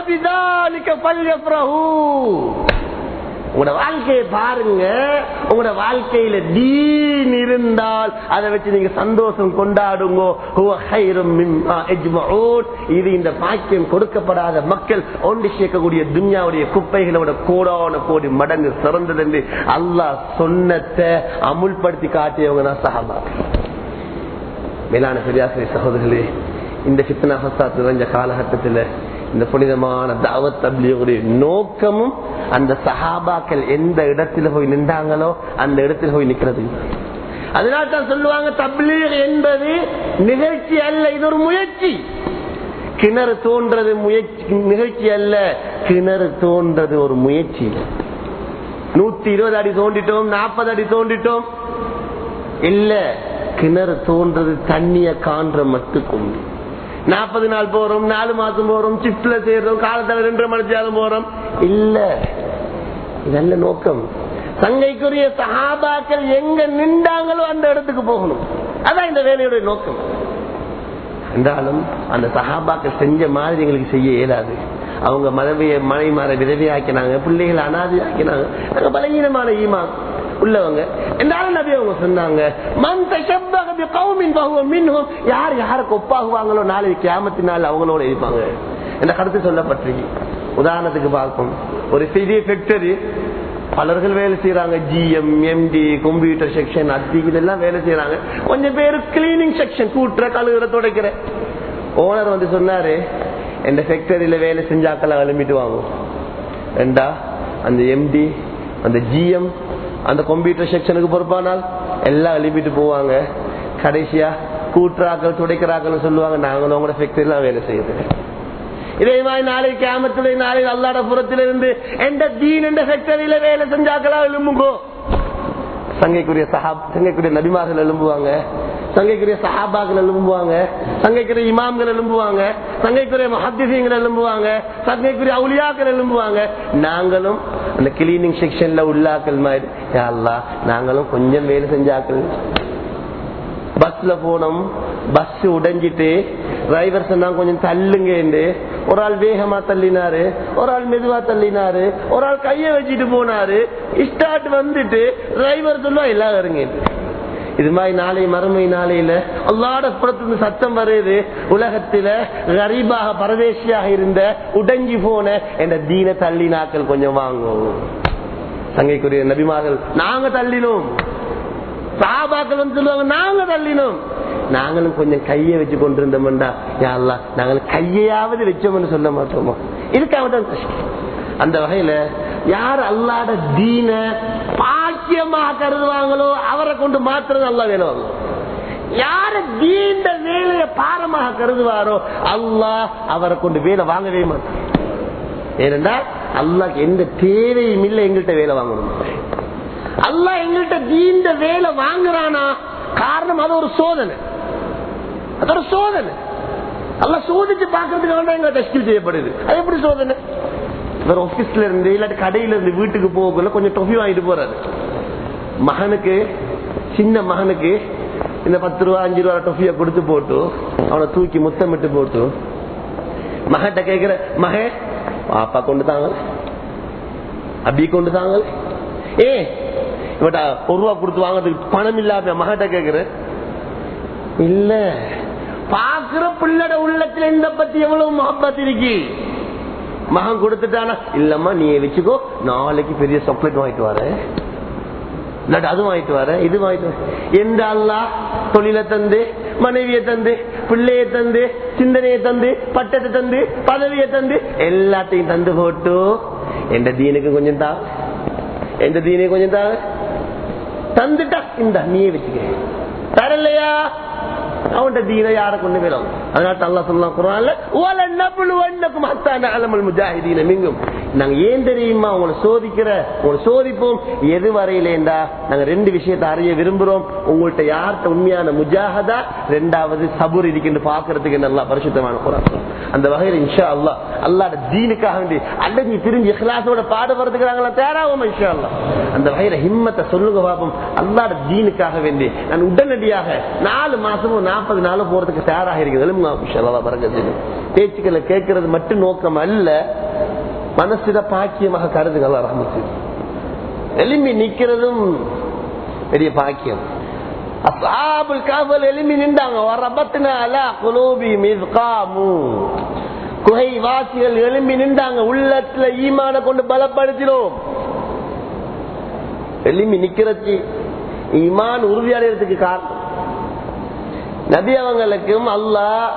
உங்களோட வாழ்க்கையை பாருங்க உங்களோட வாழ்க்கையில தீன் இருந்தால் அதை வச்சு நீங்க சந்தோஷம் கொண்டாடுங்க இது இந்த பாக்கியம் கொடுக்கப்படாத மக்கள் ஒன்று சேர்க்கக்கூடிய துன்யாவுடைய குப்பைகளோட கோடான கோடி மடங்கு சிறந்தது என்று அல்லாஹ் சொன்னத்தை அமுல்படுத்தி காட்டியவங்க தான் சஹாபா மேலான பெரியாசிரிய சகோதரர்களே இந்த சித்தனா ஃபசாத் நிறைஞ்ச காலகட்டத்தில் இந்த புனிதமான தாவத் தப்லியுடைய நோக்கமும் அந்த சஹாபாக்கள் எந்த இடத்துல போய் நின்றாங்களோ அந்த இடத்துல போய் நிக்கிறது அதனால தான் சொல்லுவாங்க தப்லீக் என்பது நிகழ்ச்சி அல்ல இது ஒரு முயற்சி கிணறு தோன்றது முயற்சி நிகழ்ச்சி அல்ல கிணறு தோன்றது ஒரு முயற்சி நூத்தி இருபது அடி தோண்டிட்டோம் நாற்பது அடி தோண்டிட்டோம் இல்ல கிணறு தோன்றது தண்ணிய காண்ற மட்டுக்கும் நாற்பது நாள் போறோம் நாலு மாசம் போறோம் சிப்ட்ல சேர்றோம் காலத்துல ரெண்டு மணிச்சாலும் போறோம் இல்ல நல்ல நோக்கம் சங்கைக்குரிய சகாபாக்கள் எங்க நின்றாங்களோ அந்த இடத்துக்கு போகணும் அதான் இந்த வேலையுடைய நோக்கம் என்றாலும் அந்த சகாபாக்கள் செஞ்ச மாதிரி எங்களுக்கு செய்ய இயலாது அவங்க மனைவிய மனைமார விதவையாக்கினாங்க பிள்ளைகள் அனாதி ஆக்கினாங்க நாங்க பலகீனமான ஈமா உள்ளவங்க என்றாலும் நபி அவங்க சொன்னாங்க மன் தஷப்பக பிகௌமின் ஃபஹுவ மின்ஹும் யார் யாருக்கு ஒப்பாகுவாங்களோ நாளைக்கு கியாமத்தினால் அவங்களோட இருப்பாங்க என்ற கருத்து சொல்லப்பட்டிருக்கு உதாரணத்துக்கு பார்ப்போம் ஒரு பெரிய ஃபேக்டரி பலர்கள் வேலை செய்யறாங்க ஜிஎம் எம்டி கம்ப்யூட்டர் செக்ஷன் அத்தி இதெல்லாம் வேலை செய்யறாங்க கொஞ்சம் பேர் கிளீனிங் செக்ஷன் கூட்டுற கழுகுற துடைக்கிற ஓனர் வந்து சொன்னாரு இந்த ஃபேக்டரியில வேலை செஞ்சாக்கெல்லாம் எழுப்பிட்டு வாங்கும் ரெண்டா அந்த எம்டி அந்த ஜிஎம் அந்த கம்ப்யூட்டர் செக்ஷனுக்கு பொறுப்பானால் எல்லாம் எழுப்பிட்டு போவாங்க கடைசியா கூட்டுறாக்கள் துடைக்கிறாக்கள் சொல்லுவாங்க நாங்களும் உங்களோட ஃபேக்டரியில வேலை செய்யுது இதே மாதிரி நாளைக்கு கேமத்துல நாளைக்கு அல்லாட புறத்திலிருந்து எந்த தீன் என்ற ஃபேக்டரியில வேலை செஞ்சாக்களா எழும்புங்கோ சங்கைக்குரிய சஹாப் சங்கைக்குரிய நபிமார்கள் எழும்புவாங்க சங்கைக்குரிய சஹாபாக்கள் எழும்புவாங்க சங்கைக்குரிய இமாம்கள் எழும்புவாங்க சங்கைக்குரிய மஹத்திசீங்கள் எழும்புவாங்க சங்கைக்குரிய அவுலியாக்கள் எழும்புவாங்க நாங்களும் அந்த கிளீனிங் செக்ஷன்ல உள்ளாக்கள் மாதிரி யா அல்லாஹ், நாங்களும் கொஞ்சம் வேலை செஞ்சாக்கள் பஸ்ல போனோம் பஸ் உடைஞ்சிட்டு டிரைவர் சொன்னா கொஞ்சம் தள்ளுங்க ஒரு ஆள் வேகமா தள்ளினாரு ஒரு ஆள் மெதுவா தள்ளினாரு ஒரு ஆள் கைய வச்சுட்டு போனாரு ஸ்டார்ட் வந்துட்டு டிரைவர் சொல்லுவா எல்லாம் இருங்க இது மாதிரி நாளை மறுமை நாளையில அல்லாட புறத்துல சத்தம் வருது உலகத்தில கரீபாக பரதேசியாக இருந்த உடைஞ்சி போன என்ற தீன தள்ளினாக்கள் கொஞ்சம் வாங்கும் சங்கைக்குரிய நபிமார்கள் நாங்க தள்ளினோம் சாபாக்கள் வந்து சொல்லுவாங்க நாங்க தள்ளினோம் நாங்களும் கொஞ்சம் கையை வச்சு கொண்டிருந்தோம்டா யாரெல்லாம் நாங்கள் கையையாவது வச்சோம்னு சொல்ல மாட்டோமா இதுக்காக தான் கஷ்டம் அந்த வகையில யார் அல்லாட தீன பாக்கியமாக கருதுவாங்களோ அவரை கொண்டு மாத்திரம் அல்லா வேணும் யார தீண்ட வேலையை பாரமாக கருதுவாரோ அல்லாஹ் அவரை கொண்டு வேலை வாங்கவே மாட்டார் ஏனென்றால் அல்லாஹ் எந்த தேவையும் இல்லை எங்கள்கிட்ட வேலை வாங்கணும் அல்லாஹ் எங்கள்கிட்ட தீண்ட வேலை வாங்குறானா காரணம் அது ஒரு சோதனை அது ஒரு சோதனை அல்ல சோதிச்சு பாக்குறதுக்கு வேண்டாம் எங்க டெஸ்டில் செய்யப்படுது அது எப்படி சோதனை வேற ஆபீஸ்ல இருந்து இல்லாட்டி கடையில இருந்து வீட்டுக்கு போகக்குள்ள கொஞ்சம் டொஃபி வாங்கிட்டு போறாரு மகனுக்கு சின்ன மகனுக்கு இந்த பத்து ரூபா அஞ்சு ரூபா டொஃபிய கொடுத்து போட்டு அவனை தூக்கி முத்தமிட்டு போட்டு மகன்கிட்ட கேக்குற மக பாப்பா கொண்டு தாங்க அப்படி கொண்டு தாங்க ஏ இவட்ட ஒரு ரூபா கொடுத்து வாங்குறதுக்கு பணம் இல்லாம மகட்ட கேக்குற இல்ல பாக்குற பிள்ளட உள்ளத்துல இந்த பத்தி எவ்வளவு மகப்பத் இருக்கு மகன் கொடுத்துட்டானா இல்லம்மா நீ வச்சுக்கோ நாளைக்கு பெரிய சாக்லேட் வாங்கிட்டு வர இல்லாட்டி அது வாங்கிட்டு வர இது வாங்கிட்டு வர எந்த அல்லா தொழிலை தந்து மனைவியை தந்து பிள்ளைய தந்து சிந்தனையை தந்து பட்டத்தை தந்து பதவியை தந்து எல்லாத்தையும் தந்து போட்டு எந்த தீனுக்கு கொஞ்சம் தான் எந்த தீனை கொஞ்சம் தான் தந்துட்டா இந்த நீயே வச்சுக்க தரலையா அவன்கிட்ட தீன யார கொண்டு வேணும் அதனால அல்லா சொல்லலாம் குரான்ல ஓல நபுலு வண்ணக்கும் ஹத்தான அலமல் முஜாஹிதீன மிங்கும் நாங்க ஏன் தெரியுமா உங்களை சோதிக்கிற உங்களை சோதிப்போம் எது வரையிலேண்டா நாங்க ரெண்டு விஷயத்தை அறிய விரும்புறோம் உங்கள்ட்ட யார்கிட்ட உண்மையான முஜாஹதா ரெண்டாவது சபுர் இருக்கின்ற பாக்குறதுக்கு நல்லா பரிசுத்தமான குரான் அந்த வகையில் இன்ஷா அல்லா அல்லாட தீனுக்காக வேண்டி அல்லது திரும்பி இஹ்லாசோட பாடுபடுறதுக்கு நாங்களாம் தேராவோம் இன்ஷா அல்லா அந்த வகையில ஹிம்மத்தை சொல்லுங்க பாப்போம் அல்லாட தீனுக்காக வேண்டி நான் உடனடியாக நாலு மாசமும் நாற்பது நாளும் போறதுக்கு தயாராக இருக்குது பேச்சுக்களை கேட்கறது மட்டும் நோக்கம் அல்ல மனசுல பாக்கியமாக கருதுங்களா ரஹமத்து எலும்பி நிக்கிறதும் பெரிய பாக்கியம் அசாபுல் காவல் எலும்பி நின்றாங்க வரபத்தின அலா குலோபி மிஸ்காமு குகை வாசிகள் எழும்பி நின்றாங்க உள்ளத்துல ஈமான கொண்டு பலப்படுத்தினோம் எழும்பி நிக்கிறதுக்கு ஈமான் உறுதியடைறதுக்கு காரணம் நபி அவங்களுக்கும் அல்லாஹ்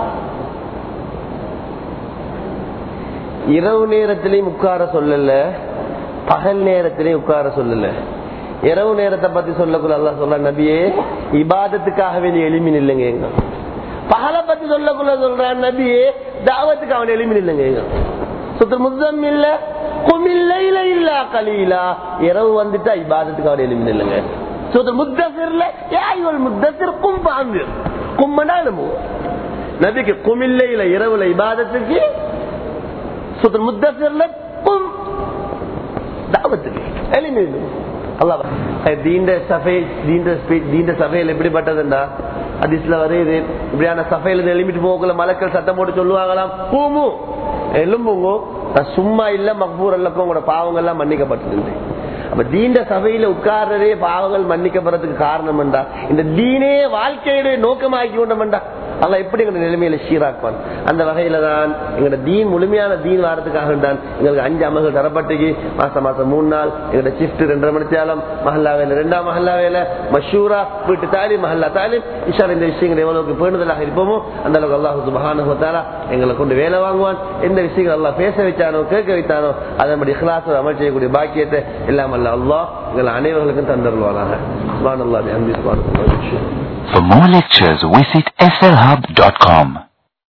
இரவு நேரத்திலையும் உட்கார சொல்லல பகல் நேரத்திலையும் உட்கார சொல்லல இரவு நேரத்தை பத்தி சொல்லக்குள்ள அல்லா சொல்ல நபியே இபாதத்துக்காக வேண்டிய எளிமின் இல்லைங்க பகலை பத்தி சொல்லக்குள்ள சொல்ற நபியே தாவத்துக்கு அவன் எளிமின் இல்லைங்க சுத்த முத்தம் இல்ல குமில்லையில இல்ல கலீலா இரவு வந்துட்டா இபாதத்துக்கு அவன் எளிமின் இல்லைங்க சுத்த முத்தசிர்ல யாய்வல் முத்தசிர் கும்பாந்து கும்மனா நம்ம நபிக்கு குமில்லையில இரவுல இபாதத்துக்கு சுத்த முத்தசிர்ல கும் தாவத்துக்கு எளிமின் சபையில் எப்படிப்பட்டதுண்டா அதிசல வருது இப்படியான சபையில எழுப்பிட்டு போகல மலக்கள் சத்தம் போட்டு சொல்லுவாங்களாம் பூமு எலும்புங்க சும்மா இல்ல மக்பூர் அல்லக்கும் உங்களோட பாவங்கள் எல்லாம் மன்னிக்கப்பட்டிருந்து அப்ப தீண்ட சபையில உட்கார்றதே பாவங்கள் மன்னிக்கப்படுறதுக்கு காரணம் என்றா இந்த தீனே வாழ்க்கையுடைய நோக்கமாக்கி கொண்டோம்டா அல்ல எப்படி எங்க நிலைமையில சீராக்குவான் அந்த வகையில தான் எங்களோட தீன் முழுமையான தீன் வாரத்துக்காக தான் எங்களுக்கு அஞ்சு அமல்கள் தரப்பட்டுக்கு மாசம் மாசம் மூணு நாள் எங்களோட ஷிஃப்ட் ரெண்டரை மணி தேலம் மஹல்லா வேலை ரெண்டாம் மஹல்லா வேலை மஷூரா வீட்டு தாலீம் மஹல்லா தாலீம் இஷால் இந்த விஷயங்கள் எவ்வளவுக்கு பேணுதலாக இருப்போமோ அந்த அளவுக்கு அல்லாஹு மகானுகத்தாரா எங்களை கொண்டு வேலை வாங்குவான் எந்த விஷயங்கள் எல்லாம் பேச வச்சானோ கேட்க வைத்தானோ அதன்படி இஹ்லாச அமல் செய்யக்கூடிய பாக்கியத்தை எல்லாம் அல்ல அல்லாஹ் எங்கள் அனைவர்களுக்கும் தந்தருவானாக சுபான் அல்லாஹ் அன்பி சுபான் For more lectures, visit slhub.com.